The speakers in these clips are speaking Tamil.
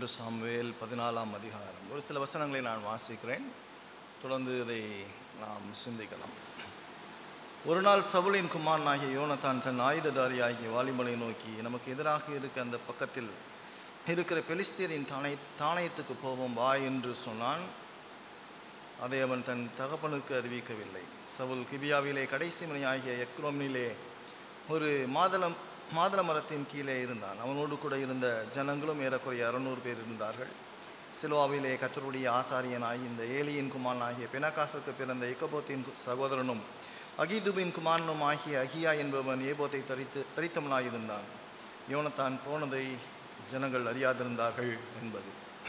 ஒன்று சாமுவேல் பதினாலாம் அதிகாரம் ஒரு சில வசனங்களை நான் வாசிக்கிறேன் தொடர்ந்து இதை நாம் சிந்திக்கலாம் ஒரு நாள் சவுலின் குமாரனாகிய யோனத்தான் தன் ஆயுததாரியாகிய வாலிபனை நோக்கி நமக்கு எதிராக இருக்க அந்த பக்கத்தில் இருக்கிற பெலிஸ்தீரின் தானை தானயத்துக்கு போவோம் வா என்று சொன்னான் அதை அவன் தன் தகப்பனுக்கு அறிவிக்கவில்லை சவுல் கிபியாவிலே கடைசி மணியாகிய எக்ரோமினிலே ஒரு மாதளம் மாதள மரத்தின் கீழே இருந்தான் அவனோடு கூட இருந்த ஜனங்களும் ஏறக்குறைய அறுநூறு பேர் இருந்தார்கள் சிலுவாவிலே கத்தருடைய ஆசாரியனாகி இந்த ஏலியின் குமாரனாகிய பினகாசுக்கு பிறந்த இக்கபோத்தின் சகோதரனும் அகிதுபின் குமாரனும் ஆகிய அகியா என்பவன் ஏபோத்தை தரித்து தரித்தவனாயிருந்தான் யோனத்தான் போனதை ஜனங்கள் அறியாதிருந்தார்கள் என்பது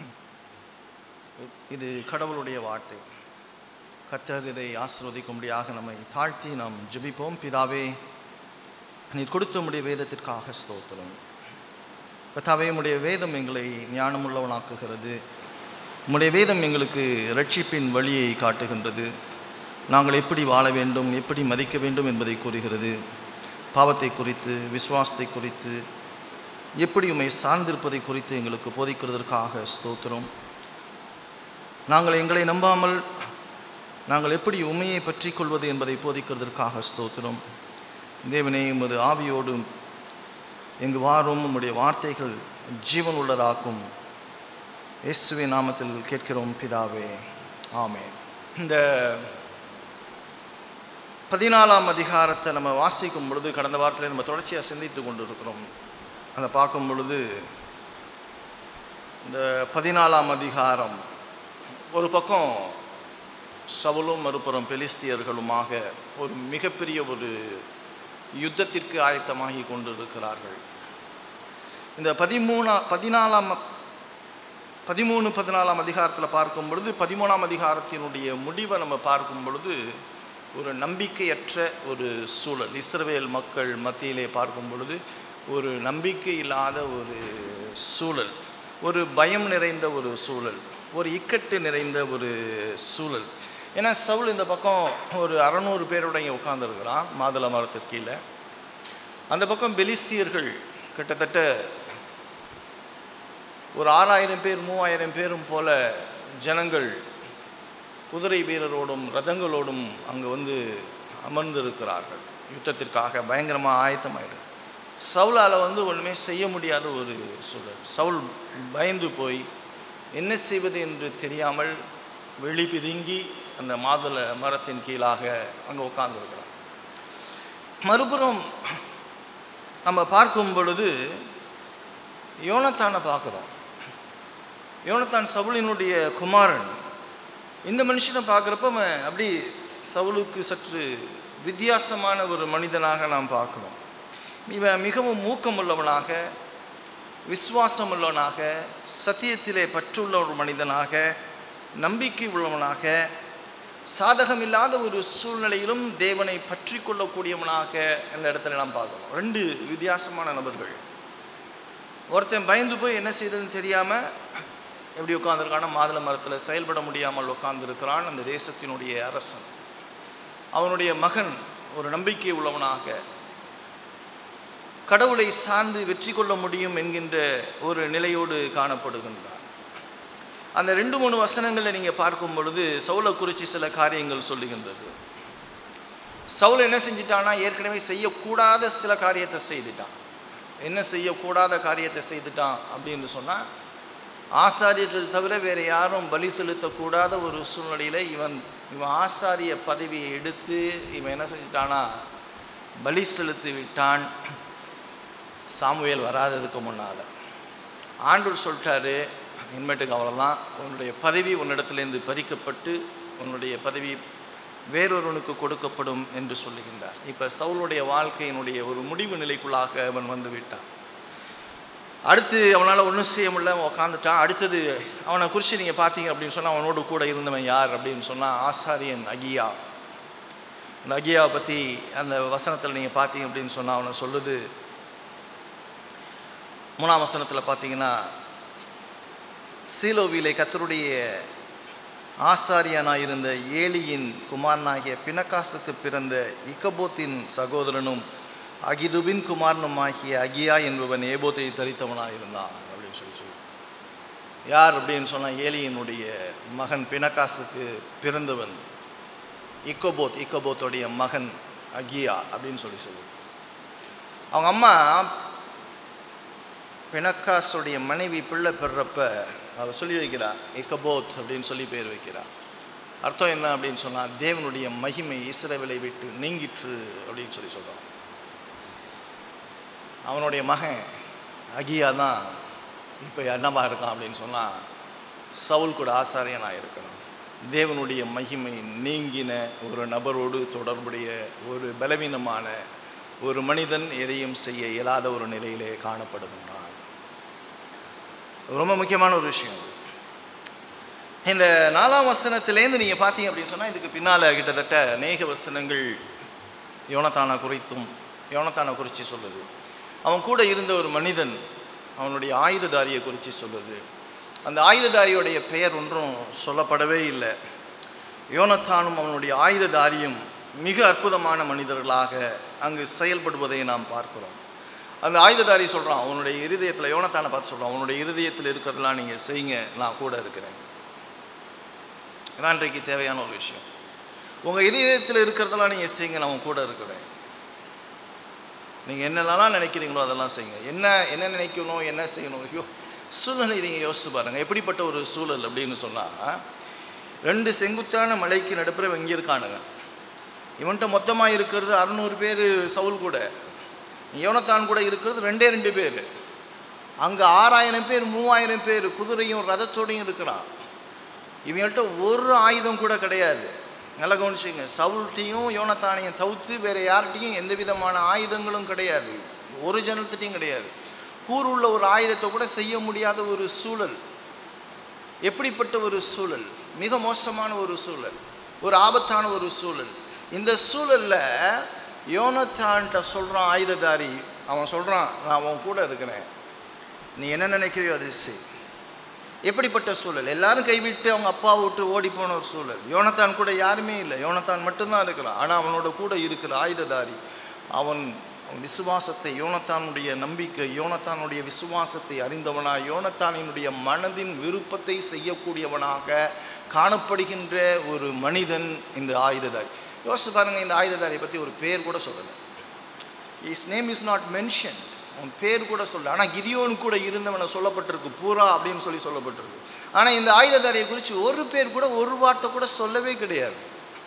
இது கடவுளுடைய வார்த்தை கத்தர் இதை ஆசிர்வதிக்கும்படியாக நம்மை தாழ்த்தி நாம் ஜெபிப்போம் பிதாவே நீர் கொடுத்த உடைய வேதத்திற்காக ஸ்தோத்திரம் கத்தாவே உடைய வேதம் எங்களை ஞானமுள்ளவனாக்குகிறது உம்முடைய வேதம் எங்களுக்கு ரட்சிப்பின் வழியை காட்டுகின்றது நாங்கள் எப்படி வாழ வேண்டும் எப்படி மதிக்க வேண்டும் என்பதை கூறுகிறது பாவத்தை குறித்து விசுவாசத்தை குறித்து எப்படி உம்மை சார்ந்திருப்பதை குறித்து எங்களுக்கு போதிக்கிறதற்காக ஸ்தோத்திரம் நாங்கள் எங்களை நம்பாமல் நாங்கள் எப்படி உண்மையை பற்றி கொள்வது என்பதை போதிக்கிறதற்காக ஸ்தோத்திரம் தேவனே உமது ஆவியோடும் எங்கு வாரும் உம்முடைய வார்த்தைகள் ஜீவன் உள்ளதாக்கும் இயேசுவின் நாமத்தில் கேட்கிறோம் பிதாவே ஆமே இந்த பதினாலாம் அதிகாரத்தை நம்ம வாசிக்கும் பொழுது கடந்த வாரத்தில் நம்ம தொடர்ச்சியாக சிந்தித்து கொண்டு இருக்கிறோம் அதை பார்க்கும் பொழுது இந்த பதினாலாம் அதிகாரம் ஒரு பக்கம் சவுலும் மறுபுறம் பெலிஸ்தியர்களுமாக ஒரு மிகப்பெரிய ஒரு யுத்தத்திற்கு ஆயத்தமாகி கொண்டிருக்கிறார்கள் இந்த பதிமூணா பதினாலாம் பதிமூணு பதினாலாம் அதிகாரத்தில் பார்க்கும் பொழுது பதிமூணாம் அதிகாரத்தினுடைய முடிவை நம்ம பார்க்கும் பொழுது ஒரு நம்பிக்கையற்ற ஒரு சூழல் இஸ்ரவேல் மக்கள் மத்தியிலே பார்க்கும் பொழுது ஒரு நம்பிக்கை இல்லாத ஒரு சூழல் ஒரு பயம் நிறைந்த ஒரு சூழல் ஒரு இக்கட்டு நிறைந்த ஒரு சூழல் ஏன்னா சவுல் இந்த பக்கம் ஒரு அறநூறு பேருடைய உட்காந்துருக்கிறான் மாதுளை மரத்திற்கு கீழே அந்த பக்கம் பெலிஸ்தியர்கள் கிட்டத்தட்ட ஒரு ஆறாயிரம் பேர் மூவாயிரம் பேரும் போல ஜனங்கள் குதிரை வீரரோடும் ரதங்களோடும் அங்கே வந்து அமர்ந்திருக்கிறார்கள் யுத்தத்திற்காக பயங்கரமாக ஆயத்தமாயிடு சவுலால் வந்து ஒன்றுமே செய்ய முடியாத ஒரு சூழல் சவுல் பயந்து போய் என்ன செய்வது என்று தெரியாமல் வெளி பிதுங்கி அந்த மாதுளை மரத்தின் கீழாக அங்கே உட்கார்ந்துருக்கிறான் மறுபுறம் நம்ம பார்க்கும் பொழுது யோனத்தானை பார்க்குறோம் யோனத்தான் சவுலினுடைய குமாரன் இந்த மனுஷனை பார்க்குறப்ப அவன் அப்படி சவுலுக்கு சற்று வித்தியாசமான ஒரு மனிதனாக நாம் பார்க்குறோம் இவன் மிகவும் ஊக்கமுள்ளவனாக விசுவாசம் உள்ளவனாக சத்தியத்திலே பற்றுள்ள ஒரு மனிதனாக நம்பிக்கை உள்ளவனாக சாதகமில்லாத ஒரு சூழ்நிலையிலும் தேவனை பற்றி கொள்ளக்கூடியவனாக இந்த இடத்துல நாம் பார்க்குறோம் ரெண்டு வித்தியாசமான நபர்கள் ஒருத்தன் பயந்து போய் என்ன செய்ததுன்னு தெரியாமல் எப்படி உட்காந்துருக்கான மாதுளை மரத்தில் செயல்பட முடியாமல் உட்கார்ந்துருக்கிறான் அந்த தேசத்தினுடைய அரசன் அவனுடைய மகன் ஒரு நம்பிக்கை உள்ளவனாக கடவுளை சார்ந்து வெற்றி கொள்ள முடியும் என்கின்ற ஒரு நிலையோடு காணப்படுகின்றான் அந்த ரெண்டு மூணு வசனங்களில் நீங்கள் பார்க்கும் பொழுது சவுலை குறித்து சில காரியங்கள் சொல்லுகின்றது சவுல் என்ன செஞ்சிட்டான்னா ஏற்கனவே செய்யக்கூடாத சில காரியத்தை செய்துட்டான் என்ன செய்யக்கூடாத காரியத்தை செய்துட்டான் அப்படின்னு சொன்னால் ஆசாரியர்கள் தவிர வேறு யாரும் பலி செலுத்தக்கூடாத ஒரு சூழ்நிலையில் இவன் இவன் ஆசாரிய பதவியை எடுத்து இவன் என்ன செஞ்சிட்டானா பலி செலுத்தி விட்டான் சாமுவேல் வராததுக்கு முன்னால் ஆண்டூர் சொல்லிட்டாரு இனிமேட்டுக்கு அவ்வளோதான் உன்னுடைய பதவி உன்னிடத்துலேருந்து பறிக்கப்பட்டு உன்னுடைய பதவி வேறொருவனுக்கு கொடுக்கப்படும் என்று சொல்லுகின்றார் இப்போ சவுளுடைய வாழ்க்கையினுடைய ஒரு முடிவு நிலைக்குள்ளாக அவன் வந்து விட்டான் அடுத்து அவனால் ஒன்றும் செய்ய முடியல அவன் உட்காந்துட்டான் அடுத்தது அவனை குறித்து நீங்கள் பார்த்தீங்க அப்படின்னு சொன்னால் அவனோடு கூட இருந்தவன் யார் அப்படின்னு சொன்னால் ஆசாரியன் அகியா அந்த அகியாவை பற்றி அந்த வசனத்தில் நீங்கள் பார்த்தீங்க அப்படின்னு சொன்னால் அவனை சொல்லுது மூணாம் வசனத்தில் பார்த்தீங்கன்னா சீலோவிலே கத்தருடைய ஆசாரியனாக இருந்த ஏலியின் குமாரனாகிய பினகாசுக்கு பிறந்த இக்கபோத்தின் சகோதரனும் அகிதுபின் குமாரனும் ஆகிய அகியா என்பவன் ஏபோத்தை தரித்தவனாக இருந்தான் அப்படின்னு சொல்லி சொல்லி யார் அப்படின்னு சொன்னால் ஏலியனுடைய மகன் பினகாசுக்கு பிறந்தவன் இக்கோபோத் இக்கோபோத்துடைய மகன் அகியா அப்படின்னு சொல்லி சொல்லுது அவங்க அம்மா பினக்காஸுடைய மனைவி பிள்ளை பெறப்ப அவள் சொல்லி வைக்கிறா இக்கபோத் அப்படின்னு சொல்லி பேர் வைக்கிறா அர்த்தம் என்ன அப்படின்னு சொன்னால் தேவனுடைய மகிமை இஸ்ரவேலை விட்டு நீங்கிற்று அப்படின்னு சொல்லி சொல்கிறான் அவனுடைய மகன் அகியா தான் இப்போ என்னவா இருக்கான் அப்படின்னு சொன்னால் சவுல் கூட ஆசாரியனாக இருக்கிறான் தேவனுடைய மகிமை நீங்கின ஒரு நபரோடு தொடர்புடைய ஒரு பலவீனமான ஒரு மனிதன் எதையும் செய்ய இயலாத ஒரு நிலையிலே காணப்படுகின்றான் ரொம்ப முக்கியமான ஒரு விஷயம் அது இந்த நாலாம் வசனத்திலேருந்து நீங்கள் பார்த்தீங்க அப்படின்னு சொன்னால் இதுக்கு பின்னால் கிட்டத்தட்ட அநேக வசனங்கள் யோனத்தானை குறித்தும் யோனத்தானை குறித்து சொல்லுது அவன் கூட இருந்த ஒரு மனிதன் அவனுடைய ஆயுததாரியை குறித்து சொல்லுது அந்த ஆயுததாரியுடைய பெயர் ஒன்றும் சொல்லப்படவே இல்லை யோனத்தானும் அவனுடைய ஆயுததாரியும் மிக அற்புதமான மனிதர்களாக அங்கு செயல்படுவதை நாம் பார்க்கிறோம் அந்த ஆயுததாரி சொல்கிறான் அவனுடைய இருதயத்தில் யோனத்தானை பார்த்து சொல்கிறான் அவனுடைய இருதயத்தில் இருக்கிறதெல்லாம் நீங்கள் செய்யுங்க நான் கூட இருக்கிறேன் இதான் இன்றைக்கு தேவையான ஒரு விஷயம் உங்கள் இதயத்தில் இருக்கிறதெல்லாம் நீங்கள் செய்யுங்க நான் உங்க கூட இருக்கிறேன் நீங்கள் என்னென்னலாம் நினைக்கிறீங்களோ அதெல்லாம் செய்யுங்க என்ன என்ன நினைக்கணும் என்ன செய்யணும் ஐயோ சூழ்நிலை நீங்கள் யோசிச்சு பாருங்கள் எப்படிப்பட்ட ஒரு சூழல் அப்படின்னு சொன்னால் ரெண்டு செங்குத்தான மலைக்கு நடுப்புற இங்கே இருக்கானுங்க இவன்கிட்ட மொத்தமாக இருக்கிறது அறநூறு பேர் சவுல் கூட யோனத்தான் கூட இருக்கிறது ரெண்டே ரெண்டு பேர் அங்கே ஆறாயிரம் பேர் மூவாயிரம் பேர் குதிரையும் ரதத்தோடையும் இருக்கிறான் இவங்கள்ட்ட ஒரு ஆயுதம் கூட கிடையாது நல்லா கவனிச்சுங்க சவுல்ட்டையும் யோனத்தானையும் தவிர்த்து வேறு யார்கிட்டையும் எந்த விதமான ஆயுதங்களும் கிடையாது ஒரு ஜனத்துட்டையும் கிடையாது கூறுள்ள ஒரு ஆயுதத்தை கூட செய்ய முடியாத ஒரு சூழல் எப்படிப்பட்ட ஒரு சூழல் மிக மோசமான ஒரு சூழல் ஒரு ஆபத்தான ஒரு சூழல் இந்த சூழலில் யோனத்தான்ட்ட சொல்கிறான் ஆயுததாரி அவன் சொல்கிறான் நான் அவன் கூட இருக்கிறேன் நீ என்ன நினைக்கிறியோ அது செய் எப்படிப்பட்ட சூழல் எல்லாரும் கைவிட்டு அவங்க அப்பா விட்டு ஓடி போன ஒரு சூழல் யோனத்தான் கூட யாருமே இல்லை யோனத்தான் மட்டும்தான் இருக்கிறான் ஆனால் அவனோட கூட இருக்கிற ஆயுததாரி அவன் விசுவாசத்தை யோனத்தானுடைய நம்பிக்கை யோனத்தானுடைய விசுவாசத்தை அறிந்தவனாக யோனத்தானினுடைய மனதின் விருப்பத்தை செய்யக்கூடியவனாக காணப்படுகின்ற ஒரு மனிதன் இந்த ஆயுததாரி யோசிச்சு பாருங்க இந்த ஆயுததாரியை பற்றி ஒரு பேர் கூட சொல்லலை is name is not mention அவன் பேர் கூட சொல்ல ஆனால் கிரியோன் கூட இருந்தவனை சொல்லப்பட்டிருக்கு பூரா அப்படின்னு சொல்லி சொல்லப்பட்டிருக்கு ஆனால் இந்த ஆயுததாரியை குறித்து ஒரு பேர் கூட ஒரு வார்த்தை கூட சொல்லவே கிடையாது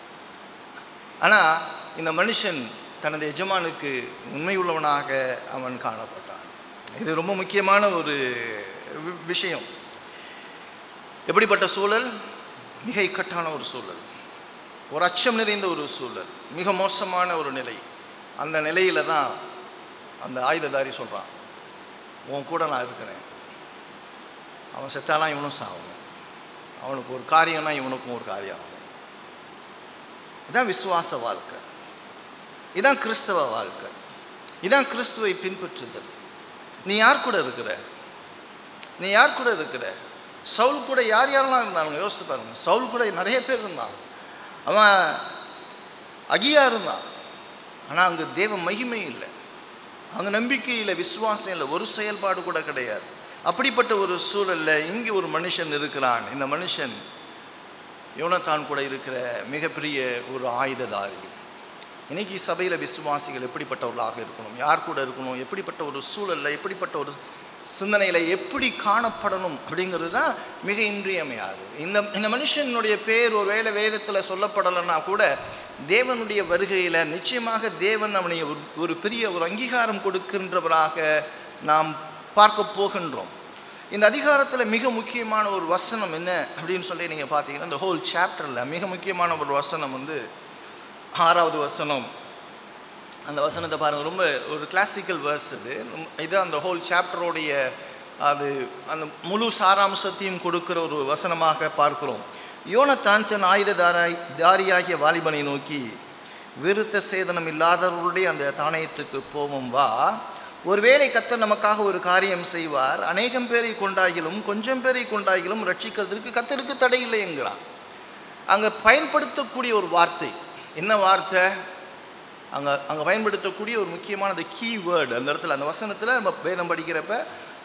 ஆனால் இந்த மனுஷன் தனது எஜமானுக்கு உண்மை உள்ளவனாக அவன் காணப்பட்டான் இது ரொம்ப முக்கியமான ஒரு வி- விஷயம் எப்படிப்பட்ட சூழல் மிக இக்கட்டான ஒரு சூழல் ஒரு அச்சம் நிறைந்த ஒரு சூழல் மிக மோசமான ஒரு நிலை அந்த நிலையில தான் அந்த ஆயுததாரி சொல்கிறான் உன் கூட நான் இருக்கிறேன் அவன் செத்தானா இவனும் சாகும் அவனுக்கு ஒரு காரியம்னா இவனுக்கும் ஒரு காரியம் ஆகும் இதான் விசுவாச வாழ்க்கை இதான் கிறிஸ்தவ வாழ்க்கை இதான் கிறிஸ்துவை பின்பற்றுதல் நீ யார் கூட இருக்கிற நீ யார் கூட இருக்கிற சவுல் கூட யார் யாரெல்லாம் இருந்தாங்க யோசிச்சு பாருங்க சவுல் கூட நிறைய பேர் இருந்தான் அவன் அகியா இருந்தான் ஆனால் அங்கே தேவ மகிமை இல்லை அங்கே நம்பிக்கை இல்லை விசுவாசம் இல்லை ஒரு செயல்பாடு கூட கிடையாது அப்படிப்பட்ட ஒரு சூழல்ல இங்கே ஒரு மனுஷன் இருக்கிறான் இந்த மனுஷன் யோனத்தான் கூட இருக்கிற மிகப்பெரிய ஒரு ஆயுததாரி இன்னைக்கு சபையில் விசுவாசிகள் எப்படிப்பட்டவர்களாக இருக்கணும் யார் கூட இருக்கணும் எப்படிப்பட்ட ஒரு சூழல்ல எப்படிப்பட்ட ஒரு சிந்தனையில் எப்படி காணப்படணும் அப்படிங்கிறது தான் மிக இன்றியமையாது இந்த இந்த மனுஷனுடைய பேர் ஒரு வேளை வேதத்தில் சொல்லப்படலைன்னா கூட தேவனுடைய வருகையில் நிச்சயமாக தேவன் அவனை ஒரு ஒரு பெரிய ஒரு அங்கீகாரம் கொடுக்கின்றவராக நாம் பார்க்க போகின்றோம் இந்த அதிகாரத்தில் மிக முக்கியமான ஒரு வசனம் என்ன அப்படின்னு சொல்லி நீங்கள் பார்த்தீங்கன்னா இந்த ஹோல் சாப்டரில் மிக முக்கியமான ஒரு வசனம் வந்து ஆறாவது வசனம் அந்த வசனத்தை பாருங்கள் ரொம்ப ஒரு கிளாசிக்கல் வேர்ஸ் இது ரொம்ப- இது அந்த ஹோல் சாப்டரோடைய அது அந்த முழு சாராம்சத்தையும் கொடுக்கிற ஒரு வசனமாக பார்க்கிறோம் யோனத்தான் தன் ஆயுததாராய் தாரியாகிய வாலிபனை நோக்கி விருத்த சேதனம் இல்லாதவருடைய அந்த தானயத்துக்கு போவோம் வா ஒருவேளை கத்தர் நமக்காக ஒரு காரியம் செய்வார் அநேகம் பேரை கொண்டாகிலும் கொஞ்சம் பேரை கொண்டாகிலும் ரட்சிக்கிறதுக்கு கத்தருக்கு தடை இல்லை என்கிறான் அங்கே பயன்படுத்தக்கூடிய ஒரு வார்த்தை என்ன வார்த்தை அங்கே அங்கே பயன்படுத்தக்கூடிய ஒரு முக்கியமான அந்த கீ வேர்டு அந்த இடத்துல அந்த வசனத்தில் நம்ம வேதம் படிக்கிறப்ப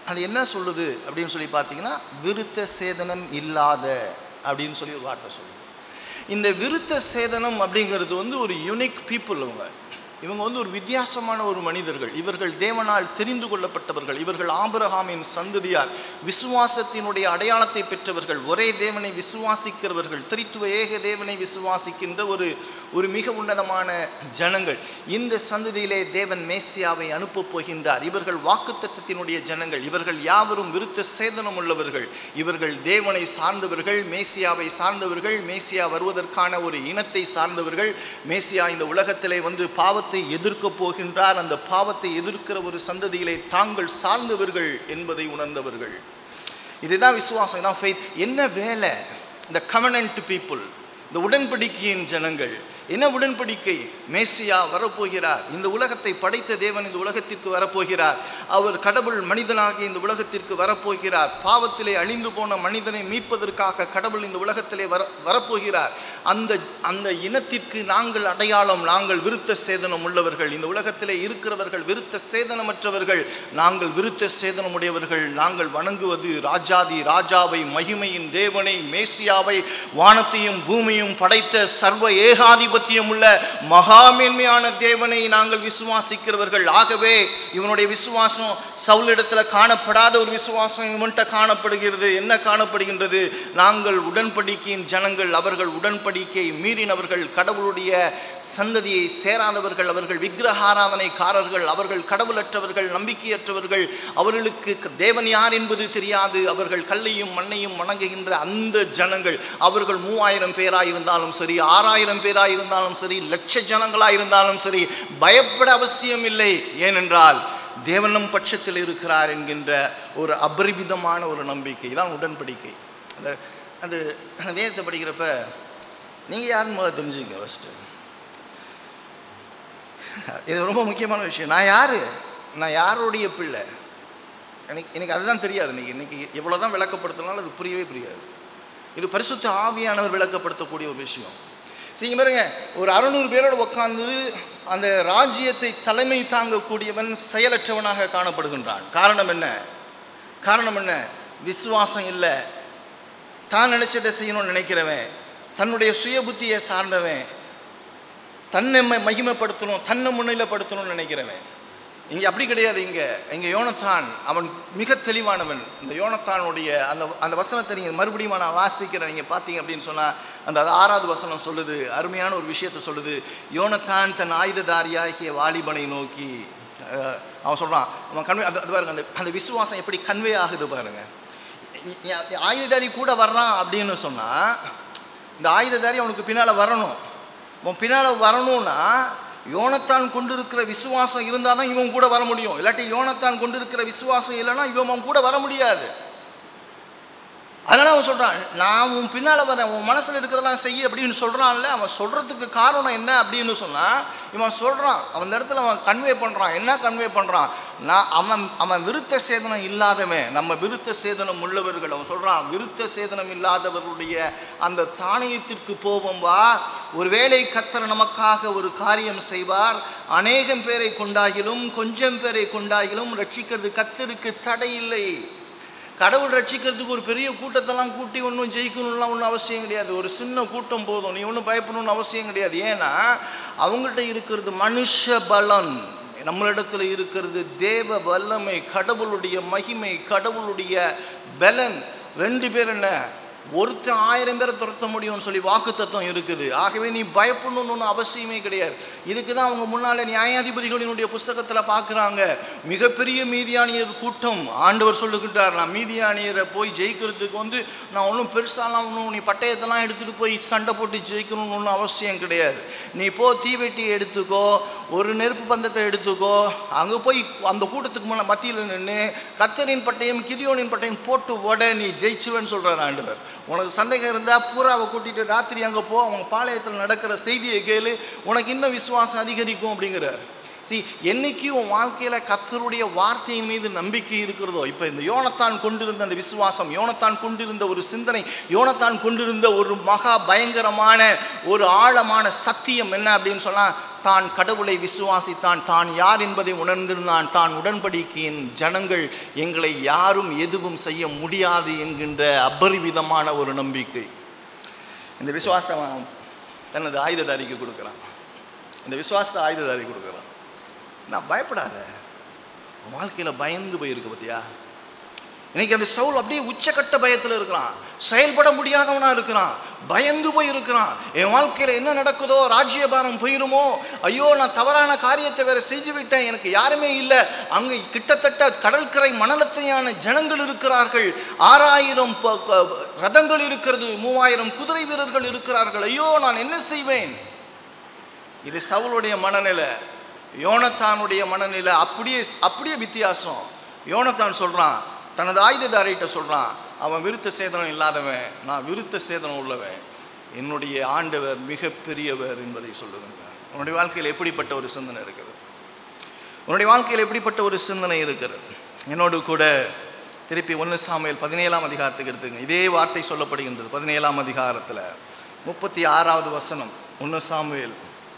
அது என்ன சொல்லுது அப்படின்னு சொல்லி பார்த்தீங்கன்னா விருத்த சேதனம் இல்லாத அப்படின்னு சொல்லி ஒரு வார்த்தை சொல்லுது இந்த விருத்த சேதனம் அப்படிங்கிறது வந்து ஒரு யுனிக் பீப்புள் அவங்க இவங்க வந்து ஒரு வித்தியாசமான ஒரு மனிதர்கள் இவர்கள் தேவனால் தெரிந்து கொள்ளப்பட்டவர்கள் இவர்கள் ஆபிரகாமின் சந்ததியார் விசுவாசத்தினுடைய அடையாளத்தை பெற்றவர்கள் ஒரே தேவனை விசுவாசிக்கிறவர்கள் திரித்துவ ஏக தேவனை விசுவாசிக்கின்ற ஒரு ஒரு மிக உன்னதமான ஜனங்கள் இந்த சந்ததியிலே தேவன் மேசியாவை அனுப்பப் போகின்றார் இவர்கள் வாக்குத்தத்தத்தினுடைய ஜனங்கள் இவர்கள் யாவரும் விருத்த சேதனம் உள்ளவர்கள் இவர்கள் தேவனை சார்ந்தவர்கள் மேசியாவை சார்ந்தவர்கள் மேசியா வருவதற்கான ஒரு இனத்தை சார்ந்தவர்கள் மேசியா இந்த உலகத்திலே வந்து பாவத்தை எதிர்க்க போகின்றார் அந்த பாவத்தை எதிர்க்கிற ஒரு சந்ததியிலே தாங்கள் சார்ந்தவர்கள் என்பதை உணர்ந்தவர்கள் இதுதான் விசுவாசம் இதான் ஃபெய்த் என்ன வேலை இந்த கமனன்ட் பீப்புள் இந்த உடன்படிக்கையின் ஜனங்கள் என்ன உடன்படிக்கை மேசியா வரப்போகிறார் இந்த உலகத்தை படைத்த தேவன் இந்த உலகத்திற்கு வரப்போகிறார் அவர் கடவுள் மனிதனாக இந்த உலகத்திற்கு வரப்போகிறார் பாவத்திலே அழிந்து போன மனிதனை மீட்பதற்காக கடவுள் இந்த உலகத்திலே வர வரப்போகிறார் அந்த அந்த இனத்திற்கு நாங்கள் அடையாளம் நாங்கள் விருத்த சேதனம் உள்ளவர்கள் இந்த உலகத்திலே இருக்கிறவர்கள் விருத்த சேதனமற்றவர்கள் நாங்கள் விருத்த சேதனமுடையவர்கள் நாங்கள் வணங்குவது ராஜாதி ராஜாவை மகிமையின் தேவனை மேசியாவை வானத்தையும் பூமியும் படைத்த சர்வ ஏகாதிபதியம் உள்ள மகாமேன்மையான தேவனை நாங்கள் விசுவாசிக்கிறவர்கள் ஆகவே இவனுடைய விசுவாசம் சவுலிடத்தில் காணப்படாத ஒரு விசுவாசம் இவன்கிட்ட காணப்படுகிறது என்ன காணப்படுகின்றது நாங்கள் உடன்படிக்கையின் ஜனங்கள் அவர்கள் உடன்படிக்கை மீறினவர்கள் கடவுளுடைய சந்ததியை சேராதவர்கள் அவர்கள் விக்கிரகாராதனைக்காரர்கள் அவர்கள் கடவுளற்றவர்கள் நம்பிக்கையற்றவர்கள் அவர்களுக்கு தேவன் யார் என்பது தெரியாது அவர்கள் கல்லையும் மண்ணையும் வணங்குகின்ற அந்த ஜனங்கள் அவர்கள் மூவாயிரம் பேராக இருந்தாலும் சரி ஆறாயிரம் பேராக இருந்தாலும் சரி லட்ச ஜனங்களாக இருந்தாலும் சரி பயப்பட அவசியம் இல்லை ஏனென்றால் தேவனும் பட்சத்தில் இருக்கிறார் என்கின்ற ஒரு அபரிவிதமான ஒரு நம்பிக்கை தான் உடன்படிக்கை அந்த அது அந்த வேதத்தை படிக்கிறப்ப நீங்கள் யாருன்னு முதல்ல தெரிஞ்சுங்க ஃபஸ்ட்டு இது ரொம்ப முக்கியமான விஷயம் நான் யார் நான் யாருடைய பிள்ளை எனக்கு எனக்கு அதுதான் தெரியாது இன்னைக்கு இன்னைக்கு எவ்வளோ தான் விளக்கப்படுத்தினாலும் அது புரியவே புரியாது இது பரிசுத்த ஆவியானவர் விளக்கப்படுத்தக்கூடிய ஒரு விஷயம் சரிங்க பாருங்க ஒரு அறநூறு பேரோடு உட்காந்து அந்த ராஜ்யத்தை தலைமை தாங்கக்கூடியவன் செயலற்றவனாக காணப்படுகின்றான் காரணம் என்ன காரணம் என்ன விசுவாசம் இல்லை தான் நினைச்சதை செய்யணும்னு நினைக்கிறவன் தன்னுடைய சுய புத்தியை சார்ந்தவன் தன்னை ம- மகிமைப்படுத்தணும் தன்னை முன்னிலைப்படுத்தணும்னு நினைக்கிறவன் இங்கே அப்படி கிடையாது இங்கே இங்கே யோனத்தான் அவன் மிக தெளிவானவன் இந்த யோனத்தானுடைய அந்த அந்த வசனத்தை நீங்கள் மறுபடியும் நான் வாசிக்கிறேன் நீங்கள் பார்த்தீங்க அப்படின்னு சொன்னால் அந்த அது ஆறாவது வசனம் சொல்லுது அருமையான ஒரு விஷயத்தை சொல்லுது யோனத்தான் தன் ஆயுததாரியாகிய வாலிபனை நோக்கி அஹ், அவன் சொல்கிறான் அவன் கன்வே அது அது பாருங்க அந்த அந்த விசுவாசம் எப்படி கன்வே ஆகுது பாருங்க இ- இ- ஆயுததாரி கூட வர்றான் அப்படின்னு சொன்னால் இந்த ஆயுததாரி அவனுக்கு பின்னால் வரணும் அவன் பின்னால் வரணும்னா யோனத்தான் கொண்டிருக்கிற விசுவாசம் இருந்தால் தான் இவன் கூட வர முடியும் இல்லாட்டி யோனத்தான் கொண்டிருக்கிற விசுவாசம் இல்லைன்னா இவன் அவன் கூட வர முடியாது அதனால அவன் சொல்கிறான் நான் உன் பின்னால் வரேன் உன் மனசில் இருக்கிறதெல்லாம் செய்ய அப்படின்னு சொல்கிறான்ல அவன் சொல்கிறதுக்கு காரணம் என்ன அப்படின்னு சொன்னால் இவன் சொல்கிறான் அவன் இந்த இடத்துல அவன் கன்வே பண்ணுறான் என்ன கன்வே பண்ணுறான் நான் அவன் அவன் விருத்த சேதனம் இல்லாதவன் நம்ம விருத்த சேதனம் உள்ளவர்கள் அவன் சொல்கிறான் விருத்த சேதனம் இல்லாதவர்களுடைய அந்த தானியத்திற்கு போவோம் வா ஒருவேளை கத்தர் நமக்காக ஒரு காரியம் செய்வார் அநேகம் பேரை கொண்டாகிலும் கொஞ்சம் பேரை கொண்டாகிலும் ரட்சிக்கிறது கத்தருக்கு தடை இல்லை கடவுள் ரட்சிக்கிறதுக்கு ஒரு பெரிய கூட்டத்தெல்லாம் கூட்டி ஒன்றும் ஜெயிக்கணும்லாம் ஒன்றும் அவசியம் கிடையாது ஒரு சின்ன கூட்டம் போதும் நீ ஒன்றும் பயப்படணும்னு அவசியம் கிடையாது ஏன்னா அவங்கள்ட்ட இருக்கிறது மனுஷ பலன் நம்மளிடத்தில் இருக்கிறது தேவ வல்லமை கடவுளுடைய மகிமை கடவுளுடைய பலன் ரெண்டு பேர் என்ன ஒருத்தன் ஆயிரம் பேரை துரத்த முடியும்னு சொல்லி வாக்கு தத்துவம் இருக்குது ஆகவே நீ பயப்படணும்னு ஒன்றும் அவசியமே கிடையாது இதுக்கு தான் அவங்க முன்னால் நியாயாதிபதிகளினுடைய புஸ்தகத்தில் பார்க்குறாங்க மிகப்பெரிய மீதியானியர் கூட்டம் ஆண்டவர் சொல்லுகின்றார் நான் மீதியானியரை போய் ஜெயிக்கிறதுக்கு வந்து நான் ஒன்றும் பெருசாலாம் ஒன்றும் நீ பட்டயத்தெல்லாம் எடுத்துகிட்டு போய் சண்டை போட்டு ஜெயிக்கணும்னு ஒன்றும் அவசியம் கிடையாது நீ போ தீவெட்டி எடுத்துக்கோ ஒரு நெருப்பு பந்தத்தை எடுத்துக்கோ அங்கே போய் அந்த கூட்டத்துக்கு முன்ன மத்தியில் நின்று கத்தரின் பட்டயம் கிதியோனின் பட்டயம் போட்டு உட நீ ஜெயிச்சுவேன்னு சொல்கிறார் ஆண்டவர் உனக்கு சந்தேகம் இருந்தால் பூராவை கூட்டிட்டு ராத்திரி அங்கே போ அவங்க பாளையத்தில் நடக்கிற செய்தியை கேளு உனக்கு இன்னும் விசுவாசம் அதிகரிக்கும் அப்படிங்கிறார் see என்னைக்கு உன் வாழ்க்கையில் கத்தருடைய வார்த்தையின் மீது நம்பிக்கை இருக்கிறதோ இப்போ இந்த யோனத்தான் கொண்டிருந்த அந்த விசுவாசம் யோனத்தான் கொண்டிருந்த ஒரு சிந்தனை யோனத்தான் கொண்டிருந்த ஒரு மகா பயங்கரமான ஒரு ஆழமான சத்தியம் என்ன அப்படின்னு சொன்னால் தான் கடவுளை விசுவாசித்தான் தான் யார் என்பதை உணர்ந்திருந்தான் தான் உடன்படிக்கையின் ஜனங்கள் எங்களை யாரும் எதுவும் செய்ய முடியாது என்கின்ற அபரிவிதமான ஒரு நம்பிக்கை இந்த விசுவாசம் தனது ஆயுததாரிக்கு கொடுக்குறான் இந்த விசுவாசத்தை ஆயுததாரி கொடுக்குறான் நான் பயப்படாத உன் வாழ்க்கையில் பயந்து போயிருக்கு பார்த்தியா இன்னைக்கு அந்த சவுல் அப்படியே உச்சக்கட்ட பயத்தில் இருக்கிறான் செயல்பட முடியாதவனா இருக்கிறான் பயந்து போய் இருக்கிறான் என் வாழ்க்கையில் என்ன நடக்குதோ ராஜ்யபாரம் போயிருமோ ஐயோ நான் தவறான காரியத்தை வேற செஞ்சு விட்டேன் எனக்கு யாருமே இல்லை அங்கே கிட்டத்தட்ட கடற்கரை மணலத்தையான ஜனங்கள் இருக்கிறார்கள் ஆறாயிரம் ப- க- ரதங்கள் இருக்கிறது மூவாயிரம் குதிரை வீரர்கள் இருக்கிறார்கள் ஐயோ நான் என்ன செய்வேன் இது சவுளுடைய மனநிலை யோனத்தானுடைய மனநிலை அப்படியே அப்படியே வித்தியாசம் யோனத்தான் சொல்கிறான் தனது ஆயுததாரிகிட்ட சொல்கிறான் அவன் விருத்த சேதனம் இல்லாதவன் நான் விருத்த சேதனம் உள்ளவன் என்னுடைய ஆண்டவர் மிகப்பெரியவர் என்பதை சொல்லுகின்றார் உன்னுடைய வாழ்க்கையில் எப்படிப்பட்ட ஒரு சிந்தனை இருக்குது உன்னுடைய வாழ்க்கையில் எப்படிப்பட்ட ஒரு சிந்தனை இருக்கிறது என்னோடு கூட திருப்பி ஒன்று சாமுவேல் பதினேழாம் அதிகாரத்துக்கு எடுத்துங்க இதே வார்த்தை சொல்லப்படுகின்றது பதினேழாம் அதிகாரத்தில் முப்பத்தி ஆறாவது வசனம் ஒன்று சாமுவேல்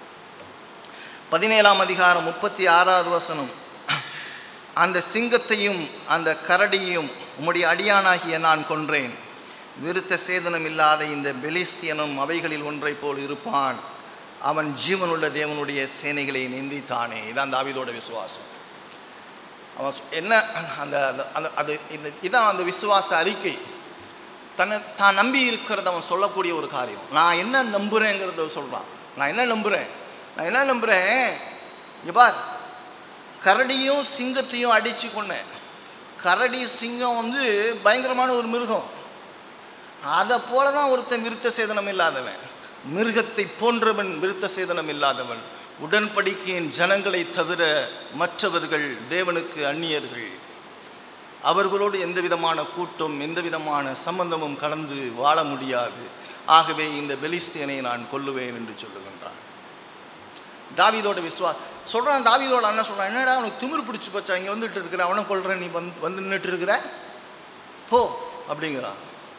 பதினேழாம் அதிகாரம் முப்பத்தி ஆறாவது வசனம் அந்த சிங்கத்தையும் அந்த கரடியையும் உம்முடைய அடியானாகிய நான் கொன்றேன் விருத்த சேதனம் இல்லாத இந்த பெலிஸ்தியனும் அவைகளில் ஒன்றைப் போல் இருப்பான் அவன் ஜீவனுள்ள தேவனுடைய சேனைகளை நிந்தித்தானே இதான் தாவீதோட விசுவாசம் அவன் சொ- என்ன அந்த அந்த- அந்த அது இந்த இதான் அந்த விசுவாச அறிக்கை தன்னை தான் நம்பி இருக்கிறத அவன் சொல்லக்கூடிய ஒரு காரியம் நான் என்ன நம்புகிறேங்கிறத சொல்கிறான் நான் என்ன நம்புகிறேன் நான் என்ன நம்புகிறேன் இங்க பார் கரடியும் சிங்கத்தையும் அடித்து கொன்னேன் கரடி சிங்கம் வந்து பயங்கரமான ஒரு மிருகம் அதை போல தான் ஒருத்தன் விருத்த சேதனம் இல்லாதவன் மிருகத்தை போன்றவன் விருத்த சேதனம் இல்லாதவன் உடன்படிக்கையின் ஜனங்களை தவிர மற்றவர்கள் தேவனுக்கு அந்நியர்கள் அவர்களோடு எந்த விதமான கூட்டம் எந்த விதமான சம்பந்தமும் கலந்து வாழ முடியாது ஆகவே இந்த பெலிஸ்தியனை நான் கொல்லுவேன் என்று சொல்லுகின்றான் தாவீதோட விஸ்வா சொல்கிறான் தாவீதோட அண்ணன் சொல்கிறான் என்னடா அவனுக்கு திமிரு பிடிச்சி போச்சா இங்கே வந்துட்டு இருக்கிற அவனை கொல்றேன் நீ வந்து வந்து நின்றுட்டு இருக்கிற போ அப்படிங்கிறான்